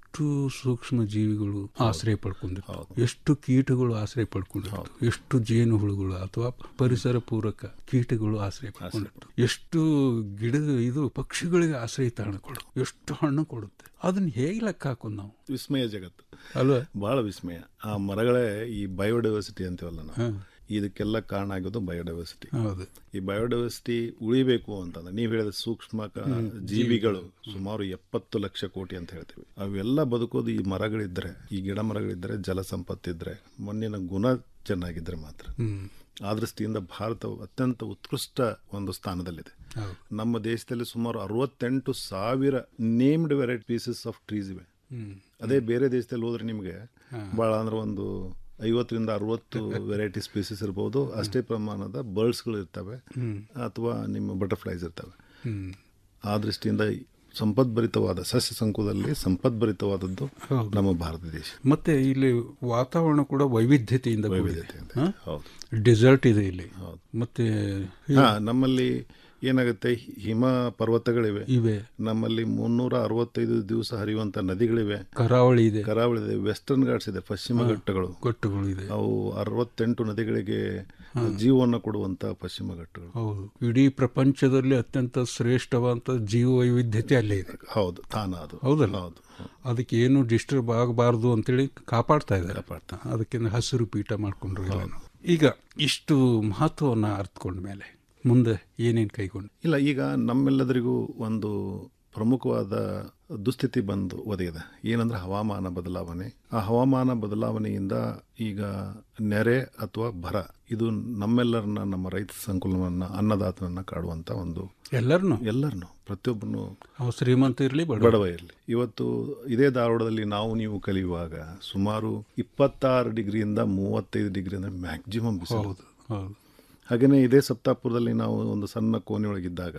ಎಷ್ಟು ಸೂಕ್ಷ್ಮ ಜೀವಿಗಳು ಆಶ್ರಯ ಪಡ್ಕೊಂಡಿರ್ತಾವೆ ಎಷ್ಟು ಕೀಟಗಳು ಆಶ್ರಯ ಪಡ್ಕೊಂಡಿರ್ತಾವೆ ಎಷ್ಟು ಜೇನುಹುಳುಗಳು ಅಥವಾ ಪರಿಸರ ಪೂರಕ ಕೀಟಗಳು ಆಶ್ರಯ ಪಡ್ಕೊಂಡಿರ್ತಾವೆ ಎಷ್ಟು ಗಿಡ ಇದು ಪಕ್ಷಿಗಳಿಗೆ ಆಶ್ರಯ ತಾಣ ಕೊಡು ಎಷ್ಟು ಹಣ್ಣು ಕೊಡುತ್ತೆ ಅದನ್ನ ಹೇಗೆ ಲೆಕ್ಕ ಹಾಕೋದು ನಾವು ವಿಸ್ಮಯ ಜಗತ್ತು ಅಲ್ವಾ ಬಹಳ ವಿಸ್ಮಯ ಆ ಮರಗಳೇ ಈ ಬಯೋಡೈವರ್ಸಿಟಿ ಅಂತೀವಲ್ಲ ನಾವು ಇದಕ್ಕೆಲ್ಲ ಕಾರಣ ಆಗೋದು ಬಯೋಡೈವರ್ಸಿಟಿ ಹೌದು ಈ ಬಯೋಡೈವರ್ಸಿಟಿ ಉಳಿಬೇಕು ಅಂತಂದ್ರೆ ನೀವು ಹೇಳಿದ ಸೂಕ್ಷ್ಮ ಕ- ಜೀವಿಗಳು ಸುಮಾರು ಎಪ್ಪತ್ತು ಲಕ್ಷ ಕೋಟಿ ಅಂತ ಹೇಳ್ತೀವಿ ಅವೆಲ್ಲ ಬದುಕೋದು ಈ ಮರಗಳಿದ್ರೆ ಈ ಗಿಡ ಮರಗಳಿದ್ರೆ ಜಲ ಸಂಪತ್ತಿದ್ರೆ ಮಣ್ಣಿನ ಗುಣ ಚೆನ್ನಾಗಿದ್ರೆ ಮಾತ್ರ ಹ್ಮ್. ಆ ದೃಷ್ಟಿಯಿಂದ ಭಾರತ ಅತ್ಯಂತ ಉತ್ಕೃಷ್ಟ ಒಂದು ಸ್ಥಾನದಲ್ಲಿದೆ ಹೌದು. ನಮ್ಮ ದೇಶದಲ್ಲಿ ಸುಮಾರು ಅರವತ್ತೆಂಟು ಸಾವಿರ named variety pieces of trees ಇವೆ ಹ್ಮ್. ಅದೇ ಬೇರೆ ದೇಶದಲ್ಲಿ ಹೋದ್ರೆ ನಿಮಗೆ ಭಾಳ ಅಂದ್ರೆ ಒಂದು ಐವತ್ತರಿಂದ ಅರವತ್ತು ವೆರೈಟಿ ಸ್ಪೀಸಸ್ ಇರ್ಬೋದು ಅಷ್ಟೇ ಪ್ರಮಾಣದ ಬರ್ಡ್ಸ್ಗಳು ಇರ್ತವೆ ಹ್ಮ್. ಅಥವಾ ನಿಮ್ಮ ಬಟರ್ಫ್ಲೈಸ್ ಇರ್ತವೆ ಹ್ಮ್. ಆ ದೃಷ್ಟಿಯಿಂದ ಸಂಪದ್ಭರಿತವಾದ ಸಸ್ಯ ಸಂಕುಲದಲ್ಲಿ ಸಂಪದ್ಭರಿತವಾದದ್ದು ನಮ್ಮ ಭಾರತ ದೇಶ ಮತ್ತೆ ಇಲ್ಲಿ ವಾತಾವರಣ ಕೂಡ ವೈವಿಧ್ಯತೆಯಿಂದ ವೈವಿಧ್ಯತೆ ಕೂಡಿದೆ. ಹ? ಹೌದು. ಡೆಸರ್ಟ್ ಇದೆ ಇಲ್ಲಿ ಮತ್ತೆ ಹಾ ನಮ್ಮಲ್ಲಿ ಏನಾಗುತ್ತೆ ಹಿಮ ಪರ್ವತಗಳಿವೆ ಇವೆ ನಮ್ಮಲ್ಲಿ ಮುನ್ನೂರ ಅರವತ್ತೈದು ದಿವಸ ಹರಿಯುವಂತ ನದಿಗಳಿವೆ ಕರಾವಳಿ ಇದೆ ಕರಾವಳಿ ಇದೆ ವೆಸ್ಟರ್ನ್ ಘಾಟ್ಸ್ ಇದೆ ಪಶ್ಚಿಮ ಘಟ್ಟಗಳು ಘಟ್ಟಗಳು ಇದೆ ಅವು ಅರವತ್ತೆಂಟು ನದಿಗಳಿಗೆ ಜೀವವನ್ನು ಕೊಡುವಂತ ಪಶ್ಚಿಮ ಘಟ್ಟಗಳು ಹೌದು ಇಡೀ ಪ್ರಪಂಚದಲ್ಲಿ ಅತ್ಯಂತ ಶ್ರೇಷ್ಠವಾದ ಜೀವ ವೈವಿಧ್ಯತೆ ಅಲ್ಲೇ ಇದೆ ಹೌದು ತಾನ ಅದು ಹೌದಲ್ಲ ಹೌದು ಅದಕ್ಕೆ ಏನು ಡಿಸ್ಟರ್ಬ್ ಆಗಬಾರ್ದು ಅಂತೇಳಿ ಕಾಪಾಡ್ತಾ ಇದ್ದಾರೆ ಅದಕ್ಕೆ ಹಸಿರು ಪೀಠ ಮಾಡ್ಕೊಂಡ್ರು ಎಲ್ಲಾನು. ಈಗ ಇಷ್ಟು ಮಹತ್ವವನ್ನ ಅರ್ಥಕೊಂಡ ಮೇಲೆ ಮುಂದೆ ಏನೇನು ಕೈಗೊಂಡು ಇಲ್ಲ ಈಗ ನಮ್ಮೆಲ್ಲದರಿಗೂ ಒಂದು ಪ್ರಮುಖವಾದ ದುಸ್ಥಿತಿ ಬಂದು ಒದಗಿದೆ ಏನಂದ್ರೆ ಹವಾಮಾನ ಬದಲಾವಣೆ ಆ ಹವಾಮಾನ ಬದಲಾವಣೆಯಿಂದ ಈಗ ನೆರೆ ಅಥವಾ ಬರ ಇದು ನಮ್ಮೆಲ್ಲರನ್ನ ನಮ್ಮ ರೈತ ಸಂಕುಲವನ್ನ ಅನ್ನದಾತನನ್ನ ಕಾಡುವಂತ ಒಂದು ಎಲ್ಲರನ್ನು ಎಲ್ಲರನ್ನು ಪ್ರತಿಯೊಬ್ಬನು ಅವ ಶ್ರೀಮಂತ ಇರಲಿ ಬಡವ ಇರಲಿ ಇವತ್ತು ಇದೇ ಧಾರವಾಡದಲ್ಲಿ ನಾವು ನೀವು ಕಲಿಯುವಾಗ ಸುಮಾರು ಇಪ್ಪತ್ತಾರು ಡಿಗ್ರಿಯಿಂದ ಮೂವತ್ತೈದು ಡಿಗ್ರಿ ಅಂದ್ರೆ ಮ್ಯಾಕ್ಸಿಮಮ್ ಬಿಸಿಲು ಹೌದು ಹೌದು ಹಾಗೆಯೇ ಇದೇ ಸಪ್ತಾಪುರದಲ್ಲಿ ನಾವು ಒಂದು ಸಣ್ಣ ಕೋಣೆಯೊಳಗಿದ್ದಾಗ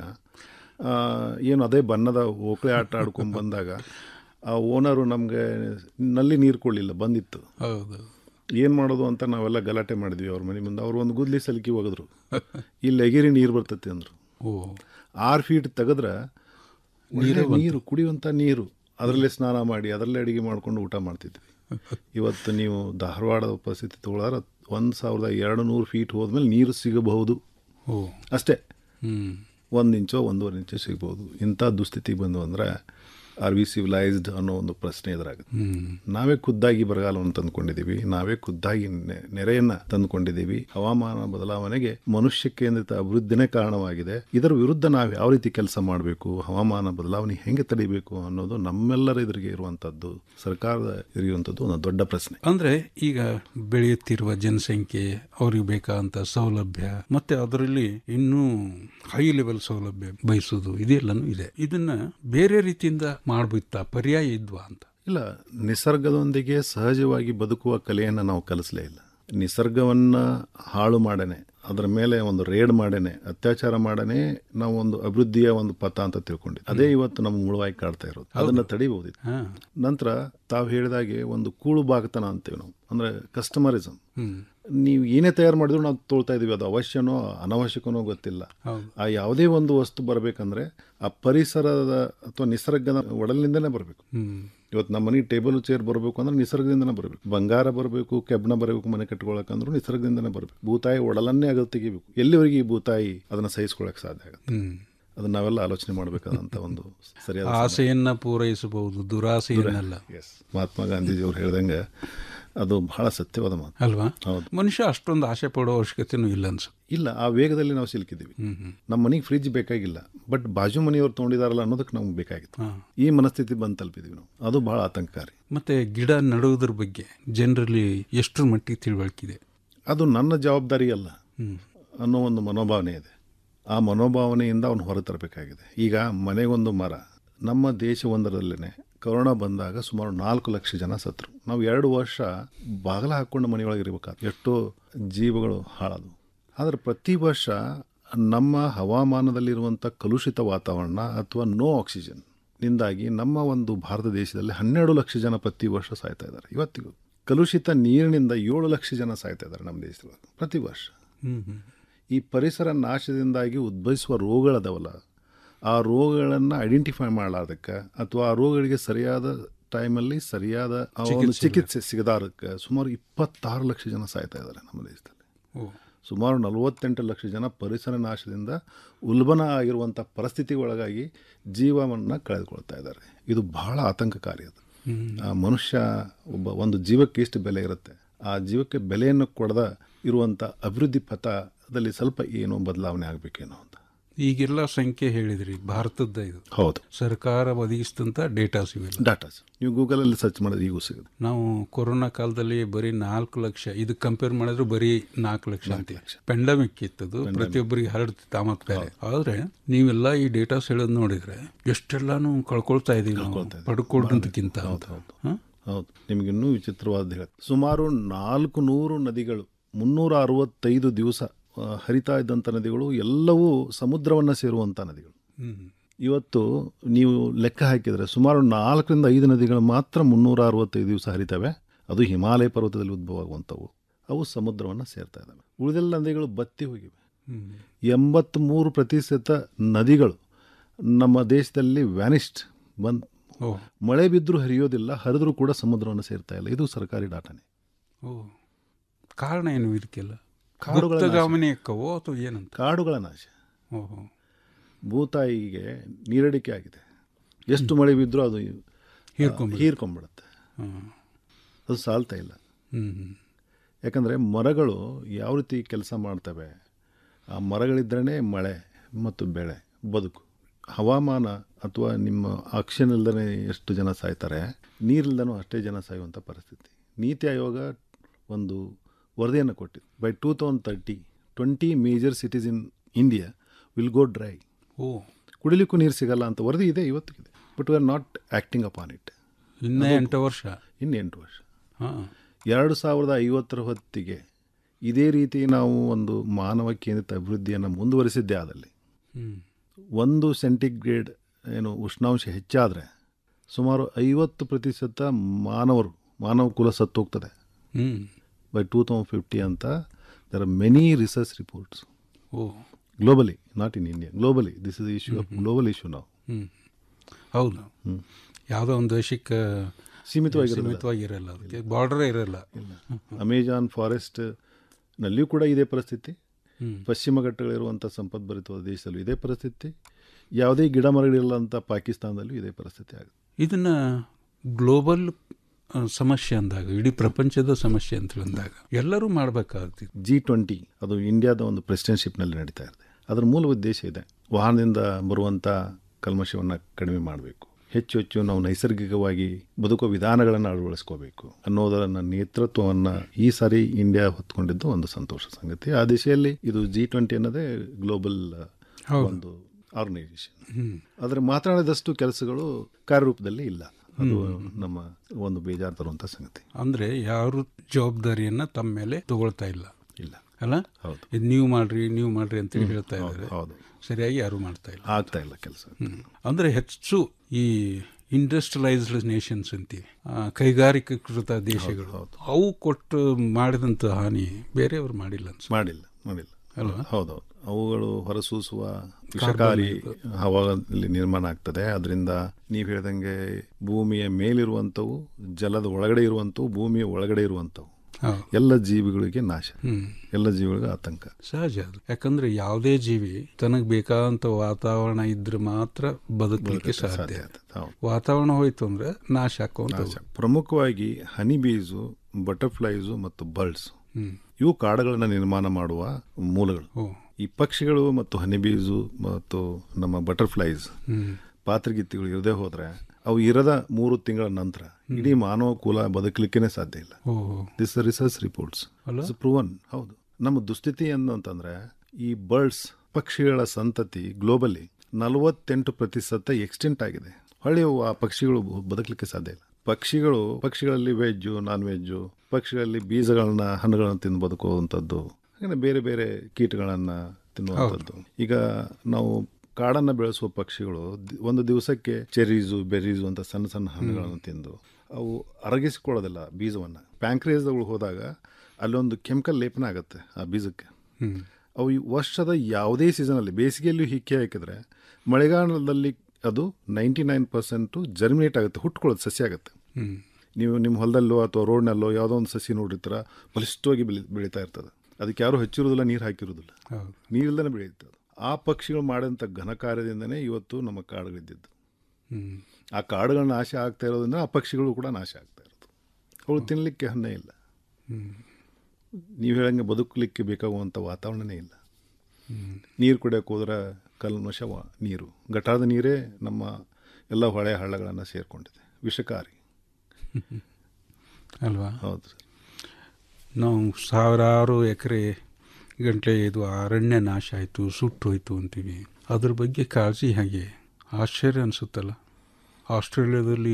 ಆ, ಏನು ಅದೇ ಬಣ್ಣದ ಓಕಳೆ ಆಟ ಆಡ್ಕೊಂಡು ಬಂದಾಗ ಆ ಓನರು ನಮಗೆ ನಲ್ಲಿ ನೀರು ಕೊಡಲಿಲ್ಲ ಬಂದಿತ್ತು ಹೌದು ಏನು ಮಾಡೋದು ಅಂತ ನಾವೆಲ್ಲ ಗಲಾಟೆ ಮಾಡಿದ್ವಿ ಅವ್ರ ಮನೆ ಮುಂದೆ ಅವ್ರು ಒಂದು ಗುದ್ಲಿ ಸಲಿಕಿ ಒಗೆದ್ರು ಇಲ್ಲಿ ಎಗಿರಿ ನೀರು ಬರ್ತೈತಿ ಅಂದರು ಓ ಆರು ಫೀಟ್ ತೆಗೆದ್ರೆ ಒಳ್ಳೆ ನೀರು ಕುಡಿಯುವಂಥ ನೀರು ಅದರಲ್ಲೇ ಸ್ನಾನ ಮಾಡಿ ಅದರಲ್ಲೇ ಅಡುಗೆ ಮಾಡ್ಕೊಂಡು ಊಟ ಮಾಡ್ತಿದ್ವಿ ಇವತ್ತು ನೀವು ಧಾರವಾಡದ ಪರಿಸ್ಥಿತಿ ತಗೊಳ್ಳಾರ ಒಂದು ಸಾವಿರದ ಎರಡು ನೂರು ಫೀಟ್ ಹೋದ್ಮೇಲೆ ನೀರು ಸಿಗಬಹುದು ಓ ಅಷ್ಟೇ ಹ್ಮ್ ಒಂದು ಇಂಚೋ ಒಂದೂವರೆ ಇಂಚೋ ಸಿಗ್ಬೋದು ಇಂಥ ದುಸ್ಥಿತಿ ಬಂದು ಅಂದರೆ ಆರ್ ವಿ ಸಿವಿಲೈಸ್ಡ್ ಅನ್ನೋ ಒಂದು ಪ್ರಶ್ನೆ ಎದುರಾಗುತ್ತೆ ಹ್ಮ್ ನಾವೇ ಖುದ್ದಾಗಿ ಬರಗಾಲವನ್ನು ತಂದುಕೊಂಡಿದ್ದೀವಿ ನಾವೇ ಖುದ್ದಾಗಿ ನೆ- ನೆರೆಯನ್ನ ತಂದುಕೊಂಡಿದ್ದೀವಿ ಹವಾಮಾನ ಬದಲಾವಣೆಗೆ ಮನುಷ್ಯ ಕೇಂದ್ರಿತ ಅಭಿವೃದ್ಧಿನೇ ಕಾರಣವಾಗಿದೆ ಇದರ ವಿರುದ್ಧ ನಾವು ಯಾವ ರೀತಿ ಕೆಲಸ ಮಾಡಬೇಕು ಹವಾಮಾನ ಬದಲಾವಣೆ ಹೆಂಗೆ ತಡಿಬೇಕು ಅನ್ನೋದು ನಮ್ಮೆಲ್ಲರ ಎದುರಿಗೆ ಇರುವಂಥದ್ದು ಸರ್ಕಾರದ ಇರುವಂಥದ್ದು ಒಂದು ದೊಡ್ಡ ಪ್ರಶ್ನೆ ಅಂದ್ರೆ ಈಗ ಬೆಳೆಯುತ್ತಿರುವ ಜನಸಂಖ್ಯೆ ಅವ್ರಿಗೆ ಬೇಕಾದಂತ ಸೌಲಭ್ಯ ಮತ್ತೆ ಅದರಲ್ಲಿ ಇನ್ನೂ ಹೈ ಲೆವೆಲ್ ಸೌಲಭ್ಯ ಬಯಸೋದು ಇದೆಲ್ಲನೂ ಇದೆ ಇದನ್ನ ಬೇರೆ ರೀತಿಯಿಂದ ಮಾಡ್ಬಿತ್ತಾ ಪರ್ಯಾಯ ಇದ್ವಾ ಅಂತ ಇಲ್ಲ ನಿಸರ್ಗದೊಂದಿಗೆ ಸಹಜವಾಗಿ ಬದುಕುವ ಕಲೆಯನ್ನು ನಾವು ಕಲಿಸಲೇ ಇಲ್ಲ ನಿಸರ್ಗವನ್ನ ಹಾಳು ಮಾಡನೆ ಅದರ ಮೇಲೆ ಒಂದು ರೇಡ್ ಮಾಡನೆ ಅತ್ಯಾಚಾರ ಮಾಡನೆ ನಾವು ಒಂದು ಅಭಿವೃದ್ಧಿಯ ಒಂದು ಪಥ ಅಂತ ತಿಳ್ಕೊಂಡಿದ್ವಿ ಅದೇ ಇವತ್ತು ನಮ್ಮ ಮುಳುವಾಗಿ ಕಾಡ್ತಾ ಇರೋದು ಅದನ್ನ ತಡಿಬಹುದಿತ್ತು ಹಾ ನಂತರ ತಾವು ಹೇಳಿದಾಗೆ ಒಂದು ಕೂಳು ಬಾಗತನ ಅಂತೀವಿ ನಾವು ಅಂದ್ರೆ ಕಸ್ಟಮರಿಸಮ್ ಹ್ಮ್ ನೀವು ಏನೇ ತಯಾರು ಮಾಡಿದ್ರು ನಾವು ತೊಳ್ತಾ ಇದೀವಿ ಅದು ಅವಶ್ಯನೋ ಅನವಶ್ಯಕನೋ ಗೊತ್ತಿಲ್ಲ ಹೌದು ಆ ಯಾವುದೇ ಒಂದು ವಸ್ತು ಬರಬೇಕಂದ್ರೆ ಆ ಪರಿಸರದ ಅಥವಾ ನಿಸರ್ಗದ ಒಡಲಿನಿಂದನೇ ಬರಬೇಕು ಹ್ಮ್ ಇವತ್ತು ನಮ್ಮ ಮನೆಗೆ ಟೇಬಲ್ ಚೇರ್ ಬರಬೇಕು ಅಂದ್ರೆ ನಿಸರ್ಗದಿಂದನೇ ಬರಬೇಕು ಬಂಗಾರ ಬರಬೇಕು ಕೆಬ್ಬಣ ಬರಬೇಕು ಮನೆ ಕಟ್ಕೊಳಕಂದ್ರೂ ನಿಸರ್ಗದಿಂದನೇ ಬರಬೇಕು ಭೂತಾಯಿ ಒಡಲನ್ನೇ ಅಗಲ್ ತೆಗಿಬೇಕು ಎಲ್ಲಿವರೆಗೆ ಈ ಭೂತಾಯಿ ಅದನ್ನ ಸಹಿಸ್ಕೊಳಕ್ ಸಾಧ್ಯ ಆಗುತ್ತೆ ಹ್ಮ್ ಅದನ್ನ ನಾವೆಲ್ಲ ಆಲೋಚನೆ ಮಾಡಬೇಕಾದಂತ ಒಂದು ಸರಿಯಾದ ಆಸೆಯನ್ನ ಪೂರೈಸಬಹುದು ದುರಾಸೆಯನ್ನಲ್ಲ ಎಸ್ ಮಹಾತ್ಮ ಗಾಂಧೀಜಿ ಅವ್ರು ಹೇಳ್ದಂಗೆ ಅದು ಬಹಳ ಸತ್ಯವಾದ ಮಾತು ಅಲ್ವಾ ಹೌದು ಮನುಷ್ಯ ಅಷ್ಟೊಂದು ಆಸೆ ಪಡೋ ಅವಶ್ಯಕತೆನೂ ಇಲ್ಲ ಅನ್ಸುತ್ತೆ ಇಲ್ಲ ಆ ವೇಗದಲ್ಲಿ ನಾವು ಸಿಲುಕಿದ್ದೀವಿ ಹ್ಮ್ ಹ್ಮ್ ನಮ್ಮ ಮನೆಗೆ ಫ್ರಿಜ್ ಬೇಕಾಗಿಲ್ಲ ಬಟ್ ಬಾಜು ಮನೆಯವ್ರು ತೊಗೊಂಡಿದಾರಲ್ಲ ಅನ್ನೋದಕ್ಕೆ ನಮ್ಗೆ ಬೇಕಾಗಿತ್ತು ಹಾ. ಈ ಮನಸ್ಥಿತಿ ಬಂದು ತಲುಪಿದ್ವಿ ನಾವು ಅದು ಬಹಳ ಆತಂಕಕಾರಿ ಮತ್ತೆ ಗಿಡ ನೆಡುವುದ್ರ ಬಗ್ಗೆ ಜನರಲ್ಲಿ ಎಷ್ಟರ ಮಟ್ಟಿಗೆ ತಿಳುವಳಿಕಿದೆ ಅದು ನನ್ನ ಜವಾಬ್ದಾರಿ ಅಲ್ಲ ಹ್ಮ್ ಅನ್ನೋ ಒಂದು ಮನೋಭಾವನೆ ಇದೆ ಆ ಮನೋಭಾವನೆಯಿಂದ ಅವನು ಹೊರತರಬೇಕಾಗಿದೆ ಈಗ ಮನೆಗೊಂದು ಮರ ನಮ್ಮ ದೇಶವೊಂದರಲ್ಲೇ ಕೊರೋನಾ ಬಂದಾಗ ಸುಮಾರು ನಾಲ್ಕು ಲಕ್ಷ ಜನ ಸತ್ರು ನಾವು ಎರಡು ವರ್ಷ ಬಾಗಿಲ ಹಾಕ್ಕೊಂಡು ಮನೆಯೊಳಗೆ ಇರಬೇಕಾದ ಎಷ್ಟೋ ಜೀವಗಳು ಹಾಳಾದವು ಆದರೆ ಪ್ರತಿ ವರ್ಷ ನಮ್ಮ ಹವಾಮಾನದಲ್ಲಿರುವಂಥ ಕಲುಷಿತ ವಾತಾವರಣ ಅಥವಾ ನೋ ಆಕ್ಸಿಜನ್ ನಿಂದಾಗಿ ನಮ್ಮ ಒಂದು ಭಾರತ ದೇಶದಲ್ಲಿ ಹನ್ನೆರಡು ಲಕ್ಷ ಜನ ಪ್ರತಿ ವರ್ಷ ಸಾಯ್ತಾ ಇದ್ದಾರೆ ಇವತ್ತಿಗೂ ಕಲುಷಿತ ನೀರಿನಿಂದ ಏಳು ಲಕ್ಷ ಜನ ಸಾಯ್ತಾ ಇದ್ದಾರೆ ನಮ್ಮ ದೇಶದೊಳಗೆ ಪ್ರತಿ ವರ್ಷ ಹ್ಮ್ ಹ್ಮ್ ಈ ಪರಿಸರ ನಾಶದಿಂದಾಗಿ ಉದ್ಭವಿಸುವ ರೋಗಗಳದವಲ್ಲ ಆ ರೋಗಗಳನ್ನು ಐಡೆಂಟಿಫೈ ಮಾಡಲಾರ್ದಕ್ಕೆ ಅಥವಾ ಆ ರೋಗಗಳಿಗೆ ಸರಿಯಾದ ಟೈಮಲ್ಲಿ ಸರಿಯಾದ ಆ ಒಂದು ಚಿಕಿತ್ಸೆ ಚಿಕಿತ್ಸೆ ಸಿಗದಾರಕ್ಕೆ ಸುಮಾರು ಇಪ್ಪತ್ತಾರು ಲಕ್ಷ ಜನ ಸಾಯ್ತಾ ಇದ್ದಾರೆ ನಮ್ಮ ದೇಶದಲ್ಲಿ ಓ. ಸುಮಾರು ನಲವತ್ತೆಂಟು ಲಕ್ಷ ಜನ ಪರಿಸರ ನಾಶದಿಂದ ಉಲ್ಬಣ ಆಗಿರುವಂಥ ಪರಿಸ್ಥಿತಿ ಒಳಗಾಗಿ ಜೀವವನ್ನು ಕಳೆದುಕೊಳ್ತಾ ಇದ್ದಾರೆ ಇದು ಬಹಳ ಆತಂಕಕಾರಿ ಅದು ಹ್ಮ್. ಆ ಮನುಷ್ಯ ಒಬ್ಬ ಒಂದು ಜೀವಕ್ಕೆ ಎಷ್ಟು ಬೆಲೆ ಇರುತ್ತೆ ಆ ಜೀವಕ್ಕೆ ಬೆಲೆಯನ್ನು ಕೊಡದ ಇರುವಂಥ ಅಭಿವೃದ್ಧಿ ಪಥದಲ್ಲಿ ಸ್ವಲ್ಪ ಏನೋ ಬದಲಾವಣೆ ಆಗಬೇಕೇನೋ ಅಂತ ಈಗೆಲ್ಲ ಸಂಖ್ಯೆ ಹೇಳಿದ್ರಿ ಭಾರತದ ಇದು ಹೌದು ಸರ್ಕಾರ ಒದಗಿಸಿದಂತ ಡೇಟಾಸ್ ಇವೆಲ್ಲ ಡಾಟಾಸ್ ನೀವು ಗೂಗಲಲ್ಲಿ ಸರ್ಚ್ ಮಾಡಿದ್ರೆ ಈಗೂ ಸಿಗುತ್ತೆ ನಾವು ಕೊರೋನಾ ಕಾಲದಲ್ಲಿ ಬರೀ ನಾಲ್ಕು ಲಕ್ಷ ಇದು ಕಂಪೇರ್ ಮಾಡಿದ್ರೆ ಬರೀ ನಾಲ್ಕು ಲಕ್ಷ ಅಂತ ಪೆಂಡಮಿಕ್ ಇತ್ತದು ಪ್ರತಿಯೊಬ್ಬರಿಗೆ ಹರಡ್ತಿತ್ತು ಆಮತ್ ಬೇರೆ ಆದ್ರೆ ನೀವೆಲ್ಲ ಈ ಡೇಟಾಸ್ ಹೇಳೋದು ನೋಡಿದ್ರೆ ಎಷ್ಟೆಲ್ಲಾನು ಕಳ್ಕೊಳ್ತಾ ಇದೀವಿ ನಾವು ಪಡ್ಕೊಳ್ಳೋದಕ್ಕಿಂತ ಹ? ಹೌದು ನಿಮಗಿನ್ನೂ ವಿಚಿತ್ರವಾದ ಹೇಳ ಸುಮಾರು ನಾಲ್ಕು ನೂರು ನದಿಗಳು ಮುನ್ನೂರ ಅರವತ್ತೈದು ದಿವಸ ಆ, ಹರಿತಾ ಇದ್ದಂಥ ನದಿಗಳು ಎಲ್ಲವೂ ಸಮುದ್ರವನ್ನು ಸೇರುವಂಥ ನದಿಗಳು ಹ್ಮ್. ಇವತ್ತು ನೀವು ಲೆಕ್ಕ ಹಾಕಿದರೆ ಸುಮಾರು ನಾಲ್ಕರಿಂದ ಐದು ನದಿಗಳು ಮಾತ್ರ ಮುನ್ನೂರ ಅರವತ್ತೈದು ದಿವಸ ಹರಿತವೆ ಅದು ಹಿಮಾಲಯ ಪರ್ವತದಲ್ಲಿ ಉದ್ಭವ ಆಗುವಂಥವು ಅವು ಸಮುದ್ರವನ್ನು ಸೇರ್ತಾ ಇದ್ದಾವೆ ಉಳಿದೆಲ್ಲ ನದಿಗಳು ಬತ್ತಿ ಹೋಗಿವೆ ಹ್ಮ್. ಎಂಬತ್ತ್ಮೂರು ಪ್ರತಿಶತ ನದಿಗಳು ನಮ್ಮ ದೇಶದಲ್ಲಿ ವ್ಯಾನಿಸ್ಟ್ ಬಂದ್ ಓ. ಮಳೆ ಬಿದ್ದರೂ ಹರಿಯೋದಿಲ್ಲ ಹರಿದ್ರೂ ಕೂಡ ಸಮುದ್ರವನ್ನು ಸೇರ್ತಾ ಇಲ್ಲ ಇದು ಸರ್ಕಾರಿ ಡಾಟಾನೇ ಓ ಕಾರಣ ಏನು ಇದಕ್ಕೆಲ್ಲ ಕಾಡುಗಳ ನಾಶ. ಗುಪ್ತಗಾಮನೆ ಅಕ್ಕವೋ ಅಥವಾ ಏನಂತ ಕಾಡುಗಳ ನಾಶ ಓಹೋ ಭೂತಾಯಿಗೆ ನೀರಡಿಕೆ ಆಗಿದೆ ಎಷ್ಟು ಮಳೆ ಬಿದ್ದರೂ ಅದು ಹೀರ್ಕೊಂಬಿಡುತ್ತೆ. ಹೀರ್ಕೊಂಡ್ಬಿಡುತ್ತೆ ಹ್ಮ್. ಅದು ಸಾಲ್ತಾ ಇಲ್ಲ ಹ್ಮ್ ಹ್ಮ್. ಯಾಕಂದರೆ ಮರಗಳು ಯಾವ ರೀತಿ ಕೆಲಸ ಮಾಡ್ತವೆ ಆ ಮರಗಳಿದ್ರೇ ಮಳೆ ಮತ್ತು ಬೆಳೆ ಬದುಕು ಹವಾಮಾನ ಅಥವಾ ನಿಮ್ಮ ಆಕ್ಷನ್ ಇಲ್ದೇ ಎಷ್ಟು ಜನ ಸಾಯ್ತಾರೆ ನೀರಿಲ್ದನೂ ಅಷ್ಟೇ ಜನ ಸಾಯುವಂಥ ಪರಿಸ್ಥಿತಿ ನೀತಿ ಆಯೋಗ ಒಂದು ವರದಿಯನ್ನು ಕೊಟ್ಟಿದೆ by two thousand thirty twenty major cities in India will go dry ಓ ಕುಡಿಲಿಕ್ಕೂ ನೀರು ಸಿಗಲ್ಲ ಅಂತ ವರದಿ ಇದೆ ಇವತ್ತಿಗಿದೆ but we are not acting upon it ಇನ್ನ ಎಂಟು ವರ್ಷ ಇನ್ನು ಎಂಟು ವರ್ಷ ಹಾಂ ಎರಡು ಸಾವಿರದ ಐವತ್ತರ ಹೊತ್ತಿಗೆ ಇದೇ ರೀತಿ ನಾವು ಒಂದು ಮಾನವ ಕೇಂದ್ರಿತ ಅಭಿವೃದ್ಧಿಯನ್ನು ಮುಂದುವರಿಸಿದ್ದೇ ಆದಲ್ಲಿ ಹ್ಮ್. ಒಂದು ಸೆಂಟಿಗ್ರೇಡ್ ಏನು ಉಷ್ಣಾಂಶ ಹೆಚ್ಚಾದರೆ ಸುಮಾರು ಐವತ್ತು ಪ್ರತಿಶತ ಮಾನವರು ಮಾನವ ಕುಲ ಸತ್ತೋಗ್ತದೆ ಹ್ಮ್. ಬೈ ಟೂ ತೌಸಂಡ್ ಫಿಫ್ಟಿ ಅಂತ there are many research reports ಓ globally not in India globally this is issue of global issue ನಾವು ಹ್ಮ್ ಹೌದು ಯಾವುದೋ ಒಂದು ದೇಶಕ್ಕೆ ಸೀಮಿತವಾಗಿರೋದಿಲ್ಲ. ಸೀಮಿತವಾಗಿರಲ್ಲ ಅದಕ್ಕೆ ಬಾರ್ಡರೇ ಇರಲ್ಲ ಅಮೆಜಾನ್ ಫಾರೆಸ್ಟ್ ನಲ್ಲಿಯೂ ಕೂಡ ಇದೇ ಪರಿಸ್ಥಿತಿ ಹ್ಮ್. ಪಶ್ಚಿಮ ಘಟ್ಟಗಳಿರುವಂಥ ಸಂಪದ್ಭರಿತವಾದ ದೇಶದಲ್ಲೂ ಇದೇ ಪರಿಸ್ಥಿತಿ ಯಾವುದೇ ಗಿಡ ಮರಗಳಿಲ್ಲಂಥ ಪಾಕಿಸ್ತಾನದಲ್ಲೂ ಇದೇ ಪರಿಸ್ಥಿತಿ ಆಗುತ್ತೆ ಇದನ್ನ ಗ್ಲೋಬಲ್ ಆ, ಸಮಸ್ಯೆ ಅಂದಾಗ ಇಡೀ ಪ್ರಪಂಚದ ಸಮಸ್ಯೆ ಅಂತ ಅಂದಾಗ ಎಲ್ಲರೂ ಮಾಡಬೇಕಾಗ್ತಿತ್ತು ಜಿ ಟ್ವೆಂಟಿ ಅದು ಇಂಡಿಯಾದ ಒಂದು ಪ್ರೆಸಿಡೆನ್ಶಿಪ್ನಲ್ಲಿ ನಡೀತಾ ಇದೆ ಅದರ ಮೂಲ ಉದ್ದೇಶ ಇದೆ ವಾಹನದಿಂದ ಬರುವಂಥ ಕಲ್ಮಶವನ್ನು ಕಡಿಮೆ ಮಾಡಬೇಕು ಹೆಚ್ಚು ಹೆಚ್ಚು ನಾವು ನೈಸರ್ಗಿಕವಾಗಿ ಬದುಕುವ ವಿಧಾನಗಳನ್ನು ಅಳವಡಿಸ್ಕೋಬೇಕು ಅನ್ನೋದರ ನೇತೃತ್ವವನ್ನು ಈ ಸಾರಿ ಇಂಡಿಯಾ ಹೊತ್ಕೊಂಡಿದ್ದು ಒಂದು ಸಂತೋಷ ಸಂಗತಿ ಆ ದಿಶೆಯಲ್ಲಿ ಇದು ಜಿ ಟ್ವೆಂಟಿ ಅನ್ನೋದೇ ಗ್ಲೋಬಲ್ ಹೌದು. ಒಂದು ಆರ್ಗನೈಸೇಷನ್ ಹ್ಮ್. ಆದರೆ ಮಾತನಾಡಿದಷ್ಟು ಕೆಲಸಗಳು ಕಾರ್ಯರೂಪದಲ್ಲಿ ಇಲ್ಲ ಅದು ನಮ್ಮ ಒಂದು ಬೇಜಾರು ತರುವಂಥ ಸಂಗತಿ ಅಂದ್ರೆ ಯಾರು ಜವಾಬ್ದಾರಿಯನ್ನ ತಮ್ಮ ಮೇಲೆ ತಗೊಳ್ತಾ ಇಲ್ಲ ಇಲ್ಲ ಅಲ್ಲ ಹೌದು. ಇದು ನೀವು ಮಾಡ್ರಿ ನೀವು ಮಾಡ್ರಿ ಅಂತ ಹೇಳಿ ಹೇಳ್ತಾ ಹೌದು, ಇದ್ದಾರೆ ಹೌದು. ಸರಿಯಾಗಿ ಯಾರು ಮಾಡ್ತಾ ಇಲ್ಲ ಆಗ್ತಾ ಇಲ್ಲ ಕೆಲಸ ಹ್ಮ್. ಅಂದ್ರೆ ಹೆಚ್ಚು ಈ ಇಂಡಸ್ಟ್ರಿಯಲೈಸ್ಡ್ ನೇಷನ್ಸ್ ಅಂತೀವಿ ಆ, ಕೈಗಾರಿಕೀಕೃತ ದೇಶಗಳು ಅವು ಕೊಟ್ಟು ಮಾಡಿದಂತ ಹಾನಿ ಬೇರೆಯವರು ಮಾಡಿಲ್ಲ ಅನ್ಸುತ್ತೆ ಮಾಡಿಲ್ಲ ಮಾಡಿಲ್ಲ ಅಲ್ವಾ? ಹೌದೌದು ಅವುಗಳು ಹೊರಸೂಸುವ ವಿಷಕಾರಿ ಹವಾದಲ್ಲಿ ನಿರ್ಮಾಣ ಆಗ್ತದೆ ಅದರಿಂದ ನೀವು ಹೇಳ್ದಂಗೆ ಭೂಮಿಯ ಮೇಲಿರುವಂಥವು ಜಲದ ಒಳಗಡೆ ಇರುವಂಥವು ಭೂಮಿಯ ಒಳಗಡೆ ಇರುವಂಥವು ಹೌದು. ಎಲ್ಲ ಜೀವಿಗಳಿಗೆ ನಾಶ ಹ್ಮ್. ಎಲ್ಲ ಜೀವಿಗಳಿಗೆ ಆತಂಕ ಸಹಜ ಅದು ಯಾಕಂದ್ರೆ ಯಾವುದೇ ಜೀವಿ ತನಗೆ ಬೇಕಾದಂತ ವಾತಾವರಣ ಇದ್ರೆ ಮಾತ್ರ ಬದುಕಲಿಕ್ಕೆ ಬದುಕಲಿಕ್ಕೆ ಸಾಧ್ಯ ಸಾಧ್ಯ. ಹೌದು. ವಾತಾವರಣ ಹೋಯ್ತು ಅಂದ್ರೆ ನಾಶ ಹಾಕೋಂತ ನಾಶ. ಪ್ರಮುಖವಾಗಿ ಹನಿ ಬೀಸು ಬಟರ್ಫ್ಲೈಸು ಮತ್ತು ಬರ್ಡ್ಸ್ ಹ್ಮ್. ಇವು ಕಾಡುಗಳನ್ನು ನಿರ್ಮಾಣ ಮಾಡುವ ಮೂಲಗಳು ಓ. ಈ ಪಕ್ಷಿಗಳು ಮತ್ತು ಹನಿಬೀಸು ಮತ್ತು ನಮ್ಮ ಬಟರ್ಫ್ಲೈಸ್ ಹ್ಮ್. ಪಾತ್ರಗಿತ್ತಿಗಳು ಇರದೇ ಹೋದ್ರೆ ಅವು ಇರದ ಮೂರು ತಿಂಗಳ ನಂತರ ಇಡೀ ಮಾನವ ಕುಲ ಬದುಕಲಿಕ್ಕೇ ಸಾಧ್ಯ ಇಲ್ಲ ಓ. ದಿಸ್ ರಿಸರ್ಚ್ ರಿಪೋರ್ಟ್ಸ್ ಅಲ್ವಾ? ಪ್ರೂವನ್ ಹೌದು ನಮ್ಮ ದುಸ್ಥಿತಿ ಅಂತಂದ್ರೆ ಈ ಬರ್ಡ್ಸ್ ಪಕ್ಷಿಗಳ ಸಂತತಿ ಗ್ಲೋಬಲಿ ನಲವತ್ತೆಂಟು ಪ್ರತಿಶತ ಎಕ್ಸ್ಟೆಂಟ್ ಆಗಿದೆ ಹೊಳ್ಳಿ ಅವು ಆ ಪಕ್ಷಿಗಳು ಬ- ಬದುಕಲಿಕ್ಕೆ ಸಾಧ್ಯ ಇಲ್ಲ ಪಕ್ಷಿಗಳು ಪಕ್ಷಿಗಳಲ್ಲಿ ವೆಜ್ಜು ನಾನ್ ವೆಜ್ಜು ಪಕ್ಷಿಗಳಲ್ಲಿ ಬೀಜಗಳನ್ನ ಹಣ್ಣುಗಳನ್ನು ತಿಂದು ಬದುಕುವಂಥದ್ದು ಹಾಗೆ ಬೇರೆ ಬೇರೆ ಕೀಟಗಳನ್ನು ತಿನ್ನುವಂಥದ್ದು ಈಗ ನಾವು ಕಾಡನ್ನು ಬೆಳೆಸುವ ಪಕ್ಷಿಗಳು ದಿ- ಒಂದು ದಿವಸಕ್ಕೆ ಚೆರೀಸು ಬೆರೀಸು ಅಂತ ಸಣ್ಣ ಸಣ್ಣ ಹಣ್ಣುಗಳನ್ನು ತಿಂದು ಅವು ಅರಗಿಸಿಕೊಳ್ಳೋದಿಲ್ಲ ಬೀಜವನ್ನು ಪ್ಯಾಂಕ್ರೇಸ್ಗಳು ಹೋದಾಗ ಅಲ್ಲೊಂದು ಕೆಮಿಕಲ್ ಲೇಪನ ಆಗುತ್ತೆ ಆ ಬೀಜಕ್ಕೆ ಹ್ಮ್. ಅವು ಈ ವರ್ಷದ ಯಾವುದೇ ಸೀಸನಲ್ಲಿ ಬೇಸಿಗೆಯಲ್ಲೂ ಹಿಕ್ಕಿ ಹಾಕಿದ್ರೆ ಮಳೆಗಾಲದಲ್ಲಿ ಅದು ನೈಂಟಿ ನೈನ್ ಪರ್ಸೆಂಟು ಜರ್ಮಿನೇಟ್ ಆಗುತ್ತೆ ಹುಟ್ಕೊಳ್ಳೋದು ಸಸ್ಯ ಆಗುತ್ತೆ ಹ್ಮ್. ನೀವು ನಿಮ್ಮ ಹೊಲದಲ್ಲೋ ಅಥವಾ ರೋಡ್ನಲ್ಲೋ ಯಾವುದೋ ಒಂದು ಸಸಿ ನೋಡಿರ್ತೀರ ಬಲಿಷ್ಠವಾಗಿ ಬೆಳಿ ಬೆಳೀತಾ ಇರ್ತದೆ ಅದಕ್ಕೆ ಯಾರು ಹಚ್ಚಿರೋದಿಲ್ಲ ನೀರು ಹಾಕಿರೋದಿಲ್ಲ ಹೌದು. ನೀರಿಲ್ದೇ ಬೆಳೆಯುತ್ತದೆ ಆ ಪಕ್ಷಿಗಳು ಮಾಡಿದಂಥ ಘನ ಕಾರ್ಯದಿಂದನೇ ಇವತ್ತು ನಮ್ಮ ಕಾಡುಗಳಿದ್ದಿದ್ದು ಹ್ಮ್. ಆ ಕಾಡುಗಳ ನಾಶ ಆಗ್ತಾ ಇರೋದ್ರಿಂದ ಆ ಪಕ್ಷಿಗಳು ಕೂಡ ನಾಶ ಆಗ್ತಾ ಇರೋದು ಅವು ತಿನ್ನಲಿಕ್ಕೆ ಹಣ್ಣೇ ಇಲ್ಲ ಹ್ಮ್. ನೀವು ಹೇಳಂಗೆ ಬದುಕಲಿಕ್ಕೆ ಬೇಕಾಗುವಂಥ ವಾತಾವರಣನೇ ಇಲ್ಲ ಹ್ಮ್. ನೀರು ಕುಡಿಯೋಕೆ ಹೋದ್ರೆ ಕಲ್ಮಶ ವ- ನೀರು ಗಟಾರದ ನೀರೇ ನಮ್ಮ ಎಲ್ಲ ಹೊಳೆ ಹಳ್ಳಗಳನ್ನು ಸೇರಿಕೊಂಡಿದೆ ವಿಷಕಾರಿ ಅಲ್ವಾ ಹೌದು ಸರ್ ನಾವು ಸಾವಿರಾರು ಎಕರೆ ಗಂಟೆ ಇದು ಅರಣ್ಯ ನಾಶ ಆಯಿತು ಸುಟ್ಟು ಹೋಯ್ತು ಅಂತೀವಿ ಅದ್ರ ಬಗ್ಗೆ ಕಾಳಜಿ ಹೇಗೆ ಆಶ್ಚರ್ಯ ಅನಿಸುತ್ತಲ್ಲ ಆಸ್ಟ್ರೇಲಿಯಾದಲ್ಲಿ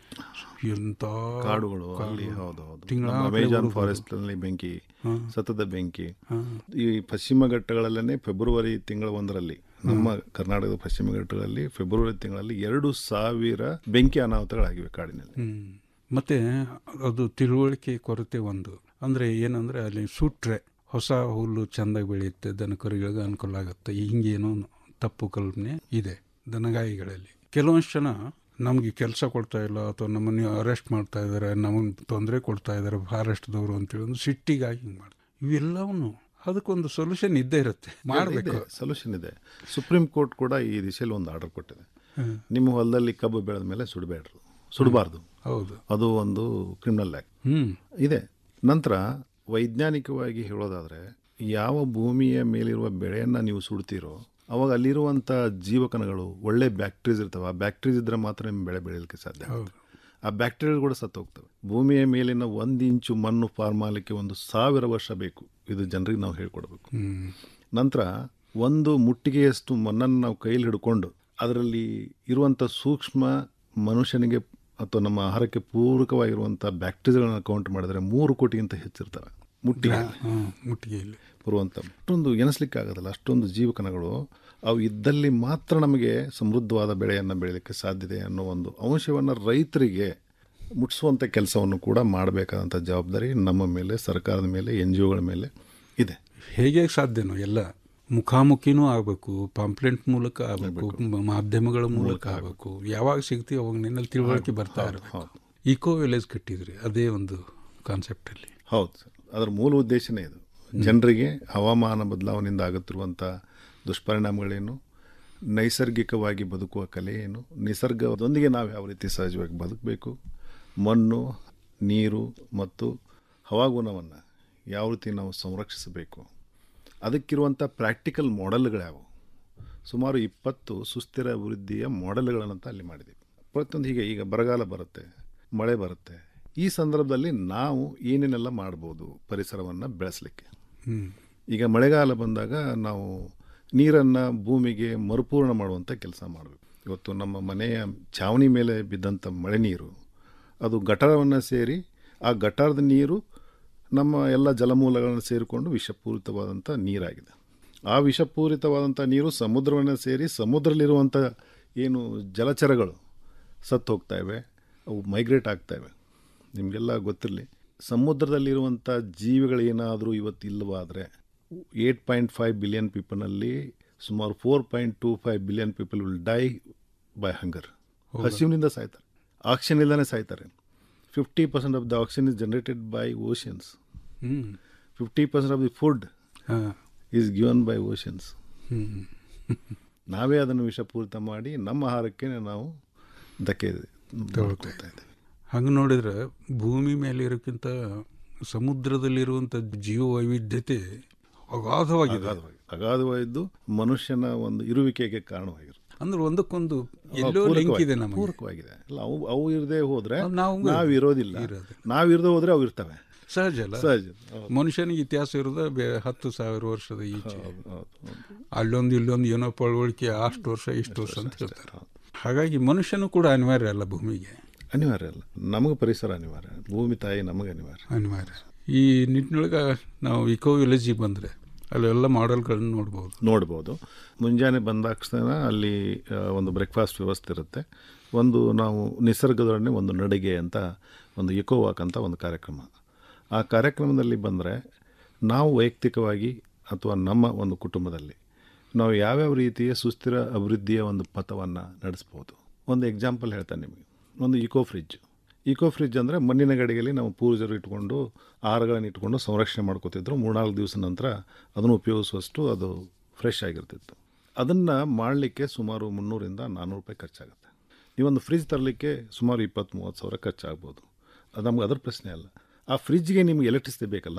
ಎಂಥ ಕಾಡುಗಳು ಕಾಡು. ಅಲ್ಲಿ ಹೌದು ಹೌದು ತಿಂಗಳ ನಮ್ಮ ಗಟ್ಟಲೆ ಅಮೆಜಾನ್ ಉರುಗೋದು. ಫಾರೆಸ್ಟ್ ನಲ್ಲಿ ಬೆಂಕಿ ಹಾ. ಸತತ ಬೆಂಕಿ ಹಾ. ಈ ಪಶ್ಚಿಮ ಘಟ್ಟಗಳಲ್ಲೇ ಫೆಬ್ರವರಿ ತಿಂಗಳ ಒಂದರಲ್ಲಿ ನಮ್ಮ ಕರ್ನಾಟಕದ ಪಶ್ಚಿಮ ಘಟ್ಟಗಳಲ್ಲಿ ಫೆಬ್ರವರಿ ತಿಂಗಳಲ್ಲಿ ಎರಡು ಸಾವಿರ ಬೆಂಕಿ ಅನಾಹುತಗಳಾಗಿವೆ ಕಾಡಿನಲ್ಲಿ ಹ್ಮ್. ಮತ್ತೆ ಅದು ತಿಳುವಳಿಕೆ ಕೊರತೆ ಒಂದು ಅಂದರೆ ಏನಂದರೆ ಅಲ್ಲಿ ಸುಟ್ರೆ ಹೊಸ ಹುಲ್ಲು ಚೆಂದಾಗಿ ಬೆಳೆಯುತ್ತೆ ದನಕರುಗಳಿಗೆ ಅನುಕೂಲ ಆಗುತ್ತೆ ಹಿಂಗೇನೋ ತಪ್ಪು ಕಲ್ಪನೆ ಇದೆ ದನಗಾಯಿಗಳಲ್ಲಿ ಕೆಲವೊಂದು ಜನ ನಮಗೆ ಕೆಲಸ ಕೊಡ್ತಾ ಇಲ್ಲ ಅಥವಾ ನಮ್ಮನ್ನು ಅರೆಸ್ಟ್ ಮಾಡ್ತಾ ಇದ್ದಾರೆ ನಮಗೆ ತೊಂದರೆ ಕೊಡ್ತಾ ಇದ್ದಾರೆ ಫಾರೆಸ್ಟ್ದವರು ಅಂತೇಳಿ ಒಂದು ಸಿಟ್ಟಿಗಾಗಿ ಹಿಂಗೆ ಮಾಡಿ ಇವೆಲ್ಲವನ್ನು ಅದಕ್ಕೊಂದು ಸೊಲ್ಯೂಷನ್ ಇದ್ದೇ ಇರುತ್ತೆ ಮಾಡಬೇಕು ಸೊಲ್ಯೂಷನ್ ಇದೆ ಸುಪ್ರೀಂ ಕೋರ್ಟ್ ಕೂಡ ಈ ದಿಶೆಯಲ್ಲಿ ಒಂದು ಆರ್ಡರ್ ಕೊಟ್ಟಿದೆ ಹ್ಮ್. ನಿಮ್ಮ ಹೊಲದಲ್ಲಿ ಕಬ್ಬು ಬೆಳೆದ ಮೇಲೆ ಸುಡಬೇಡ್ರು ಸುಡಬಾರ್ದು ಹೌದು ಅದು ಒಂದು ಕ್ರಿಮಿನಲ್ ಆ್ಯಕ್ಟ್ ಹ್ಮ್ ಇದೆ ನಂತರ ವೈಜ್ಞಾನಿಕವಾಗಿ ಹೇಳೋದಾದರೆ ಯಾವ ಭೂಮಿಯ ಮೇಲಿರುವ ಬೆಳೆಯನ್ನು ನೀವು ಸುಡ್ತೀರೋ ಅವಾಗ ಅಲ್ಲಿರುವಂಥ ಜೀವಕಣಗಳು ಒಳ್ಳೆ ಬ್ಯಾಕ್ಟೀರಿಯಸ್ ಇರ್ತವೆ ಆ ಬ್ಯಾಕ್ಟೀರಿಯಸ್ ಇದ್ದರೆ ಮಾತ್ರ ನಿಮ್ಮ ಬೆಳೆ ಬೆಳೆಯಲಿಕ್ಕೆ ಸಾಧ್ಯ ಆಗುತ್ತೆ. ಆ ಬ್ಯಾಕ್ಟೀರಿಯಾ ಕೂಡ ಸತ್ತು ಹೋಗ್ತವೆ ಭೂಮಿಯ ಮೇಲಿನ ಒಂದು ಇಂಚು ಮಣ್ಣು ಫಾರ್ಮ್ ಮಾಡಲಿಕ್ಕೆ ಒಂದು ಸಾವಿರ ವರ್ಷ ಬೇಕು ಇದು ಜನರಿಗೆ ನಾವು ಹೇಳ್ಕೊಡ್ಬೇಕು ಹ್ಮ್ ನಂತರ ಒಂದು ಮುಟ್ಟಿಗೆಯಷ್ಟು ಮಣ್ಣನ್ನು ನಾವು ಕೈಯಲ್ಲಿ ಹಿಡ್ಕೊಂಡು ಅದರಲ್ಲಿ ಇರುವಂಥ ಸೂಕ್ಷ್ಮ ಮನುಷ್ಯನಿಗೆ ಅಥವಾ ನಮ್ಮ ಆಹಾರಕ್ಕೆ ಪೂರಕವಾಗಿರುವಂಥ ಬ್ಯಾಕ್ಟೀರಿಯಾಗಳನ್ನ ಕೌಂಟ್ ಮಾಡಿದ್ರೆ ಮೂರು ಕೋಟಿಗಿಂತ ಹೆಚ್ಚಿರ್ತವೆ ಮುಟ್ಟಿಗೆ ಹ್ಮ್, ಮುಟ್ಟಿಗೆಯಲ್ಲಿ ಬರುವಂಥ ಅಷ್ಟೊಂದು ಎನಿಸ್ಲಿಕ್ಕೆ ಆಗೋದಿಲ್ಲ ಅಷ್ಟೊಂದು ಜೀವಕಣಗಳು ಅವು ಇದ್ದಲ್ಲಿ ಮಾತ್ರ ನಮಗೆ ಸಮೃದ್ಧವಾದ ಬೆಳೆಯನ್ನು ಬೆಳೀಲಿಕ್ಕೆ ಸಾಧ್ಯತೆ ಅನ್ನೋ ಒಂದು ಅಂಶವನ್ನು ರೈತರಿಗೆ ಮುಟ್ಟಿಸುವಂಥ ಕೆಲಸವನ್ನು ಕೂಡ ಮಾಡಬೇಕಾದಂಥ ಜವಾಬ್ದಾರಿ ನಮ್ಮ ಮೇಲೆ ಸರ್ಕಾರದ ಮೇಲೆ ಎನ್ ಜಿ ಒಗಳ ಮೇಲೆ ಇದೆ ಹೇಗೆ ಸಾಧ್ಯನೋ ಎಲ್ಲ ಮುಖಾಮುಖಿನೂ ಆಗಬೇಕು ಪಾಂಪ್ಲೆಂಟ್ ಮೂಲಕ ಆಗಬೇಕು ಮಾಧ್ಯಮಗಳ ಮೂಲಕ ಆಗಬೇಕು ಯಾವಾಗ ಸಿಗ್ತೀವಿ ಅವಾಗ ನಿನ್ನಲ್ಲಿ ತಿಳುವಳಿಕೆ ಬರ್ತಾ ಇರಬೇಕು ಇಕೋ ವಿಲೇಜ್ ಕಟ್ಟಿದ್ರಿ ಅದೇ ಒಂದು ಕಾನ್ಸೆಪ್ಟಲ್ಲಿ ಹೌದು ಸರ್ ಅದರ ಮೂಲ ಉದ್ದೇಶನೇ ಇದು ಜನರಿಗೆ ಹವಾಮಾನ ಬದಲಾವಣೆಯಿಂದ ಆಗುತ್ತಿರುವಂಥ ದುಷ್ಪರಿಣಾಮಗಳೇನು ನೈಸರ್ಗಿಕವಾಗಿ ಬದುಕುವ ಕಲೆ ಏನು ನಿಸರ್ಗದೊಂದಿಗೆ ನಾವು ಯಾವ ರೀತಿ ಸಹಜವಾಗಿ ಬದುಕಬೇಕು ಮಣ್ಣು ನೀರು ಮತ್ತು ಹವಾಗುಣವನ್ನು ಯಾವ ರೀತಿ ನಾವು ಸಂರಕ್ಷಿಸಬೇಕು ಅದಕ್ಕಿರುವಂಥ ಪ್ರಾಕ್ಟಿಕಲ್ ಮಾಡೆಲ್ಗಳ್ಯಾವು ಸುಮಾರು ಇಪ್ಪತ್ತು ಸುಸ್ಥಿರ ಅಭಿವೃದ್ಧಿಯ ಮಾಡೆಲ್ಗಳನ್ನಂತ ಅಲ್ಲಿ ಮಾಡಿದ್ದೀವಿ ಪ್ರತಿಯೊಂದು ಹೀಗೆ ಈಗ ಬರಗಾಲ ಬರುತ್ತೆ ಮಳೆ ಬರುತ್ತೆ ಈ ಸಂದರ್ಭದಲ್ಲಿ ನಾವು ಏನೇನೆಲ್ಲ ಮಾಡ್ಬೋದು ಪರಿಸರವನ್ನು ಬೆಳೆಸಲಿಕ್ಕೆ ಹ್ಮ್. ಈಗ ಮಳೆಗಾಲ ಬಂದಾಗ ನಾವು ನೀರನ್ನು ಭೂಮಿಗೆ ಮರುಪೂರ್ಣ ಮಾಡುವಂಥ ಕೆಲಸ ಮಾಡಬೇಕು ಇವತ್ತು ನಮ್ಮ ಮನೆಯ ಛಾವಣಿ ಮೇಲೆ ಬಿದ್ದಂಥ ಮಳೆ ನೀರು ಅದು ಗಟಾರವನ್ನು ಸೇರಿ ಆ ಗಟಾರದ ನೀರು ನಮ್ಮ ಎಲ್ಲ ಜಲಮೂಲಗಳನ್ನು ಸೇರಿಕೊಂಡು ವಿಷಪೂರಿತವಾದಂಥ ನೀರಾಗಿದೆ ಆ ವಿಷಪೂರಿತವಾದಂಥ ನೀರು ಸಮುದ್ರವನ್ನು ಸೇರಿ ಸಮುದ್ರದಲ್ಲಿರುವಂಥ ಏನು ಜಲಚರಗಳು ಸತ್ತು ಹೋಗ್ತಾ ಇವೆ ಅವು ಮೈಗ್ರೇಟ್ ಆಗ್ತಾ ಇವೆ ನಿಮಗೆಲ್ಲ ಗೊತ್ತಿರಲಿ ಸಮುದ್ರದಲ್ಲಿರುವಂಥ ಜೀವಿಗಳೇನಾದರೂ ಇವತ್ತು ಇಲ್ಲವಾದರೆ ಏಟ್ ಪಾಯಿಂಟ್ ಫೈವ್ ಬಿಲಿಯನ್ ಪೀಪಲ್ನಲ್ಲಿ ಸುಮಾರು four point two five billion people will die by hunger ಹೌದಾ? ಹಸಿವಿನಿಂದ ಸಾಯ್ತಾರೆ ಆಕ್ಸಿಜನ್ ಇಲ್ಲದೇ ಸಾಯ್ತಾರೆ fifty percent of the oxygen is generated by oceans hmm. Fifty percent of the food ಹಾ. Is given by oceans hmm. ನಾವೇ ಅದನ್ನು ವಿಷಪೂರಿತ ಮಾಡಿ ನಮ್ಮ ಆಹಾರಕ್ಕೆ ನಾವು ಧಕ್ಕೆ ತಗೊಳ್ತಾ ಇದ್ದೀವಿ ಹಂಗೆ ನೋಡಿದ್ರೆ ಭೂಮಿ ಮೇಲೆ ಇರೋಕ್ಕಿಂತ ಸಮುದ್ರದಲ್ಲಿರುವಂಥ ಜೀವ ವೈವಿಧ್ಯತೆ ಅಗಾಧವಾಗಿದೆ ಅಗಾಧವಾಗಿ ಅಗಾಧವಾಗಿದ್ದು ಮನುಷ್ಯನ ಒಂದು ಇರುವಿಕೆಗೆ ಕಾರಣವಾಗಿರುತ್ತೆ ಅಂದ್ರೆ ಒಂದಕ್ಕೊಂದು ಎಲ್ಲೋ ಪೂರಕವಾಗಿ- ಲಿಂಕ್ ಇದೆ ನಮಗೆ ಪೂರಕವಾಗಿದೆ ಅಲ್ಲ ಅವು ಅವು ಇರದೆ ಹೋದ್ರೆ ನಾವು ನಾವು ಇರೋದಿಲ್ಲ ಇರೋದಿಲ್ಲ. ನಾವು ಇರದೆ ಹೋದ್ರೆ ಅವು ಇರ್ತವೆ ಸಹಜ ಅಲ್ಲ ಸಹಜ ಹೌದು. ಮನುಷ್ಯನಿಗೆ ಇತಿಹಾಸ ಇರೋದ ಬೇ ಹತ್ತು ಸಾವಿರ ವರ್ಷದ ಈಚೆ ಹೌದು, ಹೌದು, ಹೌದು. ಅಲ್ಲೊಂದು ಇಲ್ಲೊಂದು ಏನೋ ಪಳವಳಿಕೆ ಅಷ್ಟು ವರ್ಷ ಇಷ್ಟು ವರ್ಷ ಅಂತ ಹೇಳ್ತಾರೆ ಹಾಗಾಗಿ ಮನುಷ್ಯನು ಕೂಡ ಅನಿವಾರ್ಯ ಅಲ್ಲ ಭೂಮಿಗೆ ಅನಿವಾರ್ಯ ಅಲ್ಲ ನಮಗೆ ಪರಿಸರ ಅನಿವಾರ್ಯ ಭೂಮಿ ತಾಯಿ ನಮಗೆ ಅನಿವಾರ್ಯ ಅನಿವಾರ್ಯ ಈ ನಿಟ್ಟಿನೊಳಗೆ ನಾವು ಇಕೋ ವಿಲೇಜಿಗೆ ಬಂದರೆ ಅಲ್ಲೆಲ್ಲ ಮಾಡೆಲ್ಗಳನ್ನ ನೋಡ್ಬೋದು ನೋಡ್ಬೋದು ಮುಂಜಾನೆ ಬಂದಾಕ್ಷಣ ಅಲ್ಲಿ ಆ, ಒಂದು ಬ್ರೇಕ್ಫಾಸ್ಟ್ ವ್ಯವಸ್ಥೆ ಇರುತ್ತೆ ಒಂದು ನಾವು ನಿಸರ್ಗದೊಡನೆ ಒಂದು ನಡಿಗೆ ಅಂತ ಒಂದು ಇಕೋ ವಾಕ್ ಅಂತ ಒಂದು ಕಾರ್ಯಕ್ರಮ ಆ ಕಾರ್ಯಕ್ರಮದಲ್ಲಿ ಬಂದರೆ ನಾವು ವೈಯಕ್ತಿಕವಾಗಿ ಅಥವಾ ನಮ್ಮ ಒಂದು ಕುಟುಂಬದಲ್ಲಿ ನಾವು ಯಾವ್ಯಾವ ರೀತಿಯ ಸುಸ್ಥಿರ ಅಭಿವೃದ್ಧಿಯ ಒಂದು ಪಥವನ್ನು ನಡೆಸ್ಬೋದು ಒಂದು ಎಕ್ಸಾಂಪಲ್ ಹೇಳ್ತಾನೆ ನಿಮಗೆ ಒಂದು ಇಕೋ ಫ್ರಿಜ್ ಈಕೋ ಫ್ರಿಜ್ ಅಂದರೆ ಮಣ್ಣಿನ ಗಡಿಗೆಯಲ್ಲಿ ನಾವು ಪೂರ್ವಜರು ಇಟ್ಕೊಂಡು ಆಹಾರಗಳನ್ನು ಇಟ್ಕೊಂಡು ಸಂರಕ್ಷಣೆ ಮಾಡ್ಕೋತಿದ್ರು ಮೂರ್ನಾಲ್ಕು ದಿವಸ ನಂತರ ಅದನ್ನು ಉಪಯೋಗಿಸುವಷ್ಟು ಅದು ಫ್ರೆಶ್ ಆಗಿರ್ತಿತ್ತು ಅದನ್ನು ಮಾಡಲಿಕ್ಕೆ ಸುಮಾರು ಮುನ್ನೂರಿಂದ ನಾನ್ನೂರು ರೂಪಾಯಿ ಖರ್ಚಾಗುತ್ತೆ ನೀವೊಂದು ಫ್ರಿಜ್ ತರಲಿಕ್ಕೆ ಸುಮಾರು ಇಪ್ಪತ್ತು ಮೂವತ್ತು ಸಾವಿರ ಖರ್ಚಾಗ್ಬೋದು ಅದು ನಮ್ಗೆ ಅದ್ರ ಪ್ರಶ್ನೆ ಅಲ್ಲ ಆ ಫ್ರಿಜ್ಗೆ ನಿಮ್ಗೆ ಎಲೆಕ್ಟ್ರಿಸಿಟಿ ಬೇಕಲ್ಲ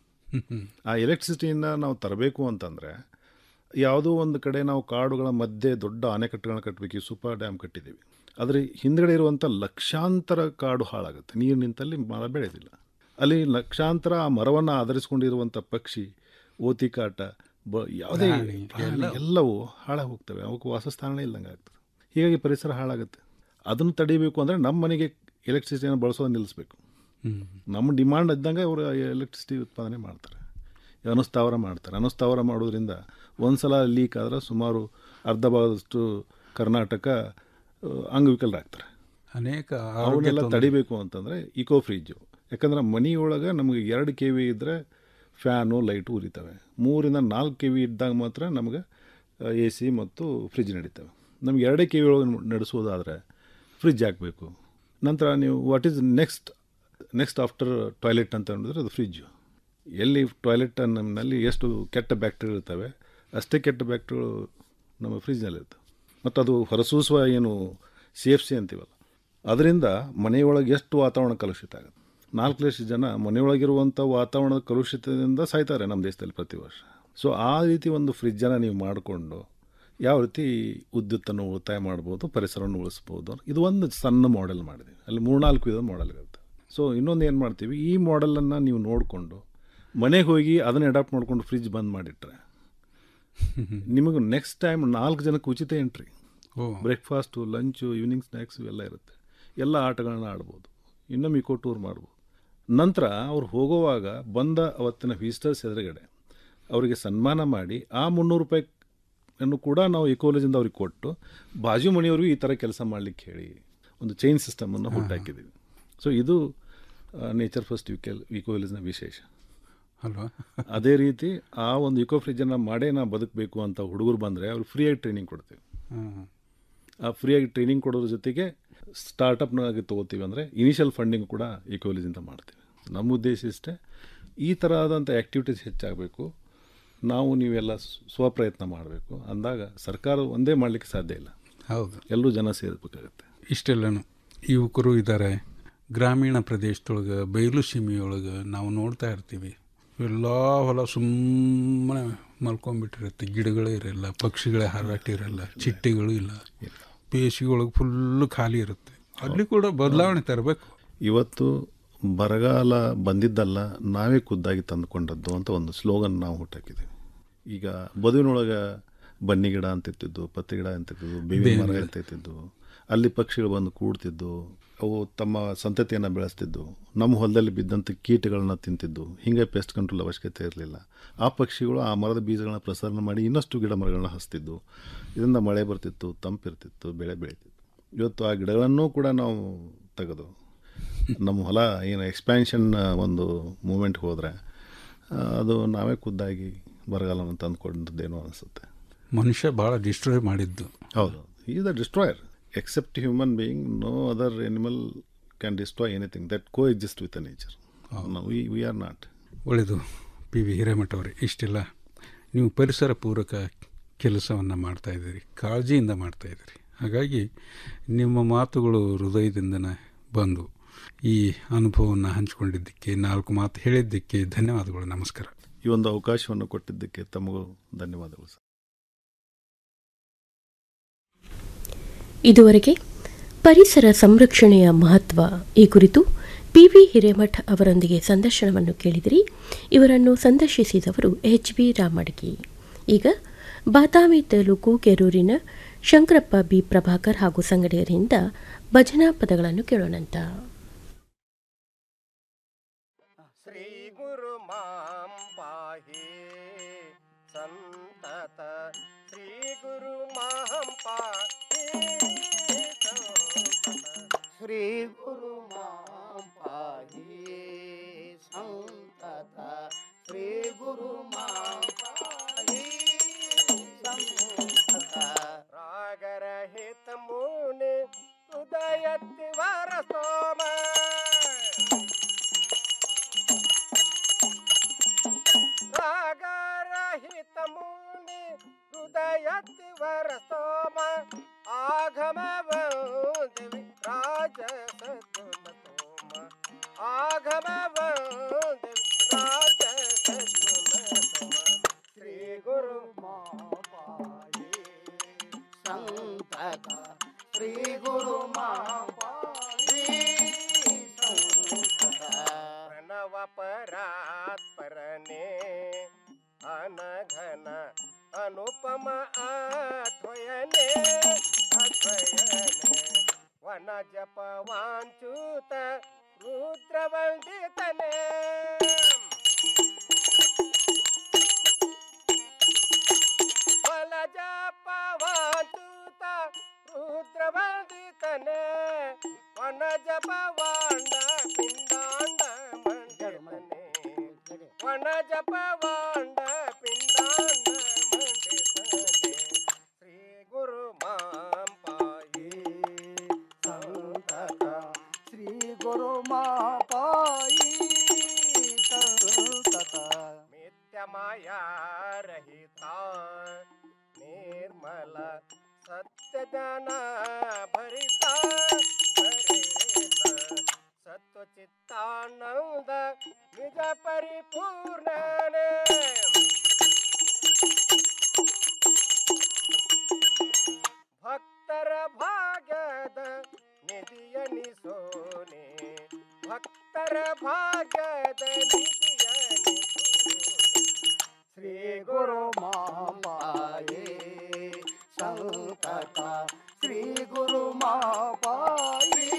ಆ ಎಲೆಕ್ಟ್ರಿಸಿಟಿಯಿಂದ ನಾವು ತರಬೇಕು ಅಂತಂದರೆ ಯಾವುದೋ ಒಂದು ಕಡೆ ನಾವು ಕಾಡುಗಳ ಮಧ್ಯೆ ದೊಡ್ಡ ಅಣೆಕಟ್ಟುಗಳನ್ನ ಕಟ್ಟಬೇಕು ಈ ಸೂಪರ್ ಡ್ಯಾಮ್ ಕಟ್ಟಿದ್ದೀವಿ ಅದರ ಹಿಂದ್ಗಡೆ ಇರುವಂಥ ಲಕ್ಷಾಂತರ ಕಾಡು ಹಾಳಾಗುತ್ತೆ ನೀರು ನಿಂತಲ್ಲಿ ಮರ ಬೆಳೆಯೋದಿಲ್ಲ ಅಲ್ಲಿ ಲಕ್ಷಾಂತರ ಆ ಮರವನ್ನು ಆಧರಿಸ್ಕೊಂಡಿರುವಂಥ ಪಕ್ಷಿ ಓತಿಕಾಟ ಬ ಯಾವುದೇ ಪ್ರಾಣಿ, ಪ್ರಾಣಿ ಎಲ್ಲವೂ ಹಾಳಾಗಿ ಹೋಗ್ತವೆ ಅವಕ್ಕೆ ವಾಸಸ್ಥಾನನೇ ಇಲ್ಲದಂಗೆ ಆಗ್ತದೆ ಹೀಗಾಗಿ ಪರಿಸರ ಹಾಳಾಗುತ್ತೆ ಅದನ್ನು ತಡಿಬೇಕು ಅಂದರೆ ನಮ್ಮ ಮನೆಗೆ ಎಲೆಕ್ಟ್ರಿಸಿಟಿಯನ್ನು ಬಳಸೋದು ನಿಲ್ಲಿಸ್ಬೇಕು ಹ್ಮ್. ನಮ್ಮ ಡಿಮಾಂಡ್ ಇದ್ದಂಗೆ ಅವರು ಎಲೆಕ್ಟ್ರಿಸಿಟಿ ಉತ್ಪಾದನೆ ಮಾಡ್ತಾರೆ ಅನುಸ್ಥಾವರ ಮಾಡ್ತಾರೆ ಅನುಸ್ಥಾವರ ಮಾಡೋದ್ರಿಂದ ಒಂದು ಸಲ ಲೀಕ್ ಆದ್ರೆ ಸುಮಾರು ಅರ್ಧ ಭಾಗದಷ್ಟು ಕರ್ನಾಟಕ ಆ, ಅಂಗವಿಕಲರಾಗ್ತಾರೆ ಅನೇಕ ಆರೋಗ್ಯ ಅವನ್ನೆಲ್ಲ ತೊಂದ್ರೆ- ತಡಿಬೇಕು ಅಂತಂದರೆ ಇಕೋ ಫ್ರಿಜ್ಜು ಯಾಕಂದ್ರೆ ಮನೆಯೊಳಗೆ ನಮಗೆ ಎರಡು ಕೆ ವಿ ಇದ್ದರೆ ಫ್ಯಾನು ಲೈಟು ಉರಿತವೆ ಮೂರಿಂದ ನಾಲ್ಕು ಕೆ ವಿ ಇದ್ದಾಗ ಮಾತ್ರ ನಮಗೆ ಎ ಸಿ ಮತ್ತು ಫ್ರಿಜ್ ನಡೀತವೆ ನಮ್ಗೆ ಎರಡೇ ಕೆ ವಿ ಒಳಗೆ ನಡೆಸೋದಾದರೆ ಫ್ರಿಜ್ ಹಾಕಬೇಕು ನಂತರ ನೀವು what is next next after toilet ಅಂತ ಹೇಳಿದ್ರೆ ಅದು ಫ್ರಿಜ್ಜು ಎಲ್ಲಿ ಟಾಯ್ಲೆಟ್ ನಮ್ಮಲ್ಲಿ ಎಷ್ಟು ಕೆಟ್ಟ ಬ್ಯಾಕ್ಟೀರಿಯಾ ಇರ್ತವೆ ಅಷ್ಟೇ ಕೆಟ್ಟ ಬ್ಯಾಕ್ಟೀರಿಯಾ ನಮ್ಮ ಫ್ರಿಜ್ನಲ್ಲಿ ಇರ್ತವೆ ಮತ್ತು ಅದು ಹೊರಸೂಸುವ ಏನು ಸಿ ಎಫ್ ಸಿ ಅಂತೀವಲ್ಲ ಅದರಿಂದ ಮನೆಯೊಳಗೆ ಎಷ್ಟು ವಾತಾವರಣ ಕಲುಷಿತ ಆಗುತ್ತೆ ನಾಲ್ಕು ಲಕ್ಷ ಜನ ಮನೆಯೊಳಗಿರುವಂಥ ವಾತಾವರಣದ ಕಲುಷಿತದಿಂದ ಸಾಯ್ತಾರೆ ನಮ್ಮ ದೇಶದಲ್ಲಿ ಪ್ರತಿ ವರ್ಷ ಸೊ ಆ ರೀತಿ ಒಂದು ಫ್ರಿಜ್ಜನ್ನು ನೀವು ಮಾಡಿಕೊಂಡು ಯಾವ ರೀತಿ ವಿದ್ಯುತ್ತನ್ನು ಉಳಿತಾಯ ಮಾಡ್ಬೋದು ಪರಿಸರವನ್ನು ಉಳಿಸ್ಬೋದು ಇದು ಒಂದು ಸಣ್ಣ ಮಾಡೆಲ್ ಮಾಡಿದ್ದೀವಿ ಅಲ್ಲಿ ಮೂರ್ನಾಲ್ಕು ವಿಧದ ಮಾಡೆಲ್ ಇರುತ್ತೆ ಸೊ ಇನ್ನೊಂದು ಏನು ಮಾಡ್ತೀವಿ ಈ ಮಾಡೆಲನ್ನು ನೀವು ನೋಡಿಕೊಂಡು ಮನೆಗೆ ಹೋಗಿ ಅದನ್ನು ಅಡಾಪ್ಟ್ ಮಾಡ್ಕೊಂಡು ಫ್ರಿಜ್ ಬಂದ್ ಮಾಡಿಟ್ರೆ ನಿಮಗೆ ನೆಕ್ಸ್ಟ್ ಟೈಮ್ ನಾಲ್ಕು ಜನಕ್ಕೆ ಉಚಿತ ಎಂಟ್ರಿ ಓ. ಬ್ರೇಕ್ಫಾಸ್ಟು ಲಂಚು ಈವ್ನಿಂಗ್ ಸ್ನ್ಯಾಕ್ಸು ಎಲ್ಲ ಇರುತ್ತೆ ಎಲ್ಲ ಆಟಗಳನ್ನ ಆಡ್ಬೋದು ಇನ್ನೊಮ್ಮೆ ಇಕೋ ಟೂರ್ ಮಾಡ್ಬೋದು ನಂತರ ಅವ್ರು ಹೋಗುವಾಗ ಬಂದ ಅವತ್ತಿನ ವಿಸಿಟರ್ಸ್ ಎದುರುಗಡೆ ಅವರಿಗೆ ಸನ್ಮಾನ ಮಾಡಿ ಆ ಮುನ್ನೂರು ರೂಪಾಯಿ ಅನ್ನು ಕೂಡ ನಾವು ಇಕೋಲಜಿಂದ ಅವ್ರಿಗೆ ಕೊಟ್ಟು ಬಾಜು ಮನೆಯವ್ರಿಗೂ ಈ ಥರ ಕೆಲಸ ಮಾಡಲಿಕ್ಕೆ ಹೇಳಿ ಒಂದು ಚೈನ್ ಸಿಸ್ಟಮನ್ನು ಹುಟ್ಟಾಕಿದ್ದೀವಿ ಸೊ ಇದು ನೇಚರ್ ಫಸ್ಟ್ ವಿಕೆಲ್ ಇಕೋಲಜಿನ ವಿಶೇಷ ಅಲ್ವಾ ಅದೇ ರೀತಿ ಆ ಒಂದು ಇಕೋ ಫ್ರಿಜ್ಜನ್ನು ಮಾಡೇ ನಾವು ಬದುಕಬೇಕು ಅಂತ ಹುಡುಗರು ಬಂದರೆ ಅವ್ರು ಫ್ರೀಯಾಗಿ ಟ್ರೈನಿಂಗ್ ಕೊಡ್ತೀವಿ ಹ್ಮ್. ಆ ಫ್ರೀಯಾಗಿ ಟ್ರೈನಿಂಗ್ ಕೊಡೋದ್ರ ಜೊತೆಗೆ ಸ್ಟಾರ್ಟಪ್ನಾಗಿ ತೊಗೋತೀವಿ ಅಂದರೆ ಇನಿಷಿಯಲ್ ಫಂಡಿಂಗ್ ಕೂಡ ಇಕೋಲಜಿಂದ ಮಾಡ್ತೀವಿ ನಮ್ಮ ಉದ್ದೇಶ ಇಷ್ಟೇ ಈ ಥರದಂಥ ಆ್ಯಕ್ಟಿವಿಟೀಸ್ ಹೆಚ್ಚಾಗಬೇಕು ನಾವು ನೀವೆಲ್ಲ ಸ್- ಸ್ವಪ್ರಯತ್ನ ಮಾಡಬೇಕು ಅಂದಾಗ ಸರ್ಕಾರ ಒಂದೇ ಮಾಡಲಿಕ್ಕೆ ಸಾಧ್ಯ ಇಲ್ಲ ಹೌದು ಎಲ್ಲರೂ ಜನ ಸೇರಬೇಕಾಗತ್ತೆ ಇಷ್ಟೆಲ್ಲನು ಯುವಕರು ಇದ್ದಾರೆ ಗ್ರಾಮೀಣ ಪ್ರದೇಶದೊಳಗೆ ಬಯಲು ಸೀಮೆಯೊಳಗೆ ನಾವು ನೋಡ್ತಾ ಇರ್ತೀವಿ ಎಲ್ಲ ಹೊಲ ಸುಮ್ಮನೆ ಮಲ್ಕೊಂಡ್ಬಿಟ್ಟಿರುತ್ತೆ ಗಿಡಗಳೇ ಇರಲ್ಲ ಪಕ್ಷಿಗಳೇ ಹಾರಾಟಿರಲ್ಲ ಚಿಟ್ಟೆಗಳು ಇಲ್ಲ ಬೇಸಿಗೆಯೊಳಗೆ ಫುಲ್ಲು ಖಾಲಿ ಇರುತ್ತೆ ಅಲ್ಲಿ ಕೂಡ ಬದಲಾವಣೆ ತರಬೇಕು ಇವತ್ತು ಬರಗಾಲ ಬಂದಿದ್ದಲ್ಲ ನಾವೇ ಖುದ್ದಾಗಿ ತಂದುಕೊಂಡದ್ದು ಅಂತ ಒಂದು ಸ್ಲೋಗನ್ ನಾವು ಹುಟ್ಟಾಕಿದ್ದೀವಿ ಈಗ ಬದುವಿನೊಳಗೆ ಬನ್ನಿ ಗಿಡ ಅಂತಿರ್ತಿದ್ದು ಪತ್ತಿ ಗಿಡ ಅಂತಿರ್ತಿದ್ದು ಬೇವಿನ ಮರ ಬೇವಿನ ಗಿಡ. ಇರ್ತಿದ್ದು ಅಲ್ಲಿ ಪಕ್ಷಿಗಳು ಬಂದು ಕೂಡ್ತಿದ್ದು ಅವು ತಮ್ಮ ಸಂತತಿಯನ್ನು ಬೆಳೆಸ್ತಿದ್ದು ನಮ್ಮ ಹೊಲದಲ್ಲಿ ಬಿದ್ದಂಥ ಕೀಟಗಳನ್ನ ತಿಂತಿದ್ದು ಹಿಂಗೆ ಪೆಸ್ಟ್ ಕಂಟ್ರೋಲ್ ಅವಶ್ಯಕತೆ ಇರಲಿಲ್ಲ ಆ ಪಕ್ಷಿಗಳು ಆ ಮರದ ಬೀಜಗಳನ್ನ ಪ್ರಸರಣ ಮಾಡಿ ಇನ್ನಷ್ಟು ಗಿಡ ಮರಗಳನ್ನ ಹಸ್ತಿದ್ದು ಇದರಿಂದ ಮಳೆ ಬರ್ತಿತ್ತು ತಂಪಿರ್ತಿತ್ತು ಬೆಳೆ ಬೆಳೀತಿತ್ತು ಇವತ್ತು ಆ ಗಿಡಗಳನ್ನೂ ಕೂಡ ನಾವು ತೆಗೆದು ನಮ್ಮ ಹೊಲ ಏನು ಎಕ್ಸ್ಪ್ಯಾನ್ಷನ್ ಒಂದು ಮೂಮೆಂಟ್ಗೆ ಹೋದರೆ ಅದು ನಾವೇ ಖುದ್ದಾಗಿ ಬರಗಾಲವನ್ನು ತಂದುಕೊಂಡದ್ದೇನೋ ಅನಿಸುತ್ತೆ ಮನುಷ್ಯ ಭಾಳ ಡಿಸ್ಟ್ರಾಯ್ ಮಾಡಿದ್ದು ಹೌದು is the destroyer except human being no other animal can destroy anything that coexist with the nature we we are not ಒಳ್ಳೆಯದು ಪಿ ವಿ ಹಿರೇಮಠ ಅವರೇ ಇಷ್ಟೆಲ್ಲ ನೀವು ಪರಿಸರ ಪೂರಕ ಕೆಲಸವನ್ನು ಮಾಡ್ತಾ ಇದ್ದೀರಿ ಕಾಳಜಿಯಿಂದ ಮಾಡ್ತಾ ಇದ್ದೀರಿ ಹಾಗಾಗಿ ನಿಮ್ಮ ಮಾತುಗಳು ಹೃದಯದಿಂದನೇ ಬಂದು ಈ ಅನುಭವವನ್ನು ಹಂಚಿಕೊಂಡಿದ್ದಕ್ಕೆ ನಾಲ್ಕು ಮಾತು ಹೇಳಿದ್ದಕ್ಕೆ ಧನ್ಯವಾದಗಳು ನಮಸ್ಕಾರ ಈ ಒಂದು ಅವಕಾಶವನ್ನು ಕೊಟ್ಟಿದ್ದಕ್ಕೆ ತಮಗೂ ಧನ್ಯವಾದಗಳು ಸರ್ ಇದುವರೆಗೆ ಪರಿಸರ ಸಂರಕ್ಷಣೆಯ ಮಹತ್ವ ಈ ಕುರಿತು ಪಿ ವಿ ಹಿರೇಮಠ್ ಅವರೊಂದಿಗೆ ಸಂದರ್ಶನವನ್ನು ಕೇಳಿದಿರಿ ಇವರನ್ನು ಸಂದರ್ಶಿಸಿದವರು ಎಚ್ ಬಿ ರಾಮಡ್ಗಿ ಈಗ ಬಾದಾಮಿ ತಾಲೂಕು ಕೆರೂರಿನ ಶಂಕರಪ್ಪ ಬಿ ಪ್ರಭಾಕರ್ ಹಾಗೂ ಸಂಗಡಿಯರಿಂದ ಭಜನಾ ಪದಗಳನ್ನು ಕೇಳೋಣಂತ ಶ್ರೀ ಗುರು ಮಾಂ ಪಾಹಿ ಸಂತತ ಶ್ರೀ ಗುರು ಮಾಂ ಪಾಹಿ ಸಂತತ ಶ್ರೀ ಗುರು ಮಾಂ ಪಾಹಿ ಸಂತತ ಶ್ರೀ ಗುರು ಮಾಂ ಪಾಹಿ ಸಂತತ ರಾಗರಹಿತ ಮುನಿ ಉದಯತಿ ವರ ಸೋಮ ಉದಯತ್ತಿವರ ಸ್ತೋಮ ಆಗಮ ವಂದಿವಿ ರಾಜ ಸದ್ಗುಣ ತೋಮ ಆಗಮ ವಂದಿವಿ ರಾಜ ಸದ್ಗುಣ ತೋಮ ಶ್ರೀ ಗುರು ಮಾಪಾಯಿ ಸಂತತ ಶ್ರೀ ಗುರು ಮಾಪಾಯಿ ಸಂತತ ಪ್ರಣವ ಪರಾತ್ಪರನೇ ಅನಘನ ಅನುಪಮ ಅದ್ವಯನೆ ಅದ್ವಯನೆ ವನ ಜಪ ವಾಂಚೂತ ರುದ್ರವಂದಿತನೆ ವನ ಜಪ ವಾಂಚೂತ ರುದ್ರವಂದಿತನೆ ವನ ಜಪ ವಾಂಡ ಪಿಂಡಾಂಡ ಮಂಡನೆ ವನ ಜಪ ವಾಂಡ ಪಿಂಡಾಂಡ ಮಂಡಿತನೆ ಶ್ರೀ ಗುರು ಮಾಂಪಾಯಿ ಸಂತತ ಶ್ರೀ ಗುರು ಮಾಪಾಯಿ ಸಂತತ ಮಿಥ್ಯ ಮಾಯಾ ರಹಿತ ನಿರ್ಮಲ ಸತ್ಯ ಜ್ಞಾನ ಭರಿತ ಭರಿತ ಸತ್ವ ಚಿತ್ತಾನಂದ ನಿಜ ಪರಿಪೂರ್ಣನೆ ಭಕ್ತರ ಭಾಗ್ಯದ ನಿಧಿಯನಿಸೋನೆ ಭಕ್ತರ ಭಾಗ್ಯದ ನಿಧಿಯನಿಸೋನೆ ಶ್ರೀ ಗುರು ಮಾಪಾಯೇ ಸಂತತ ಶ್ರೀ ಗುರು ಮಾಪಾಯಿ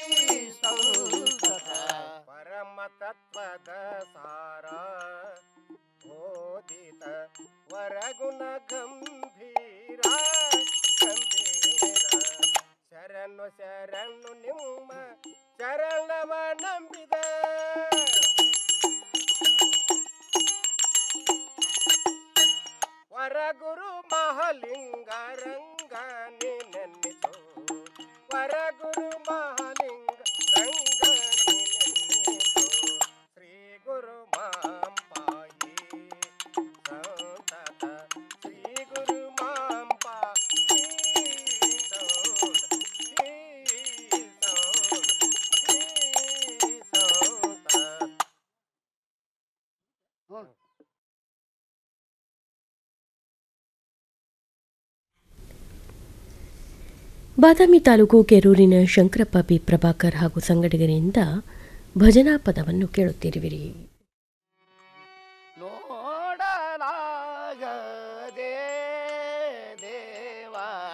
ಸಂತತ ಪರಮ ತತ್ವದ ಸಾರ ಬೋಧಿತ ವರಗುಣ ಗಂಭೀರ ಗಂಭೀರ ಶರಣು ಶರಣು ನಿಮ್ಮ ಶರಣವ ನಂಬಿದ ವರಗುರು ಮಹಾಲಿಂಗ ರಂಗ ನೆನ್ನಿಸು ವರಗುರು ಮಹಾಲಿಂಗ ರಂಗ ನೆನ್ನಿಸು ಶ್ರೀ ಗುರು ಮಾಂಪಾಯಿ ಸಂತತ ಶ್ರೀ ಗುರು ಮಾಂಪಾಯಿ ಸಂತ ಶ್ರೀ ಸಂತ ಶ್ರೀ ಸಂತ ಬಾದಾಮಿ ತಾಲೂಕು ಕೆರೂರಿನ ಶಂಕರಪ್ಪ ಬಿ ಪ್ರಭಾಕರ್ ಹಾಗೂ ಸಂಗಡಿಗರಿಂದ ಭಜನಾ ಪದವನ್ನು ಕೇಳುತ್ತಿರುವಿರಿ ನೋಡಲಾಗದೆ ದೇವ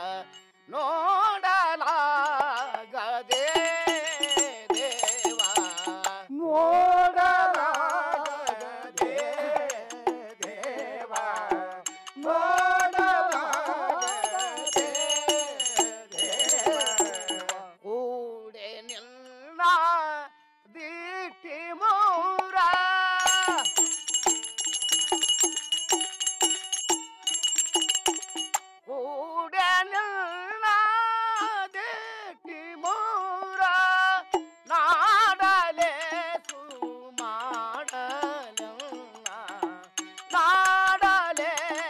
ನೋಡಲಾಗದೆ ದೇವ ನೋಡಲಾಗದೆ ದೇವ ನೋಡಲಾಗದೆ ದೇವ ಕೂಡೆ ನಿನ್ನ ದಿಟ್ಟಿ ಮೂರ ಕೂಡೆ ನಿನ್ನ ದಿಟ್ಟಿ ಮೂರ ನಾಡಲೆ ಸುಮಾಡಲ ನಾಡಲೆ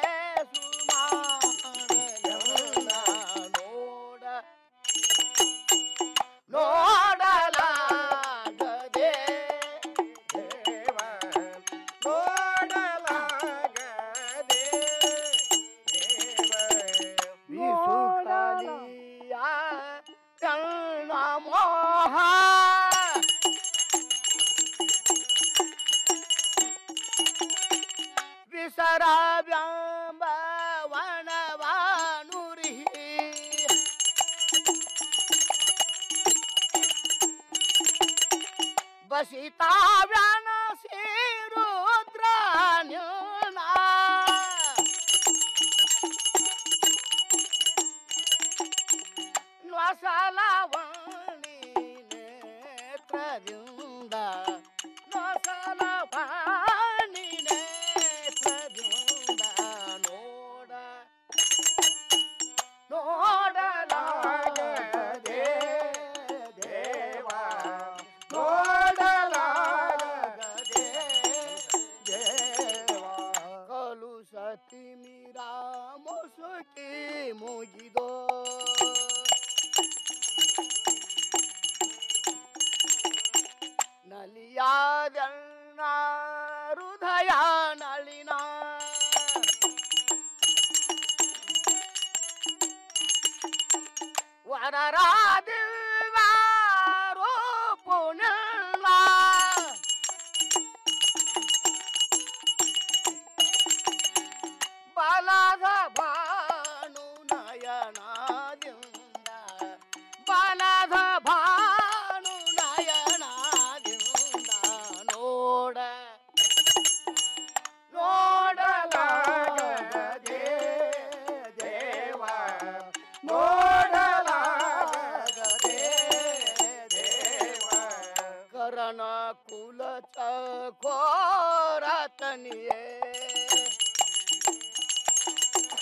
ಸುಮಾಡಲ ನೋಡ ನೋಡಲಾಗದೆ ದೇವ ನೋಡಲಾಗದೆ ದೇವ ನೋಡಲಿಯ ಕಣ್ಣ ಮೋಹ ವಿಸರ ವ್ಯಾಂಬ ವನವಾನುರಿ ಬಸಿತಾವ್ಯಾನ ರುದ್ರ ನೊಸಲವಾಣಿ ನೇತ್ರದಿಂದ ನೊಸಲವಾಣಿ ನೇತ್ರದಿಂದ ನೋಡ ನೋಡಲಾಗದೆ ದೇವ ನೋಡಲಾಗದೆ ಹಾಕಿ ಮುಗಿದೋ ನಲಿಯಾದಣ್ಣ ಹೃದಯ ನಳಿನ ವರರಾದಿವಾರೋ ಪುನಲ್ಲ ಬಲದ ಭಾನು ನಯನಾದಿಂದ ಬಲದ ಭಾನು ನಯನಾದಿಂದ ನೋಡ ನೋಡಲಾಗದೆ ದೇವ ನೋಡಲಾಗದೆ ದೇವ ಕರಣ ಕುಲ ಚಕೋರತನಿಯೇ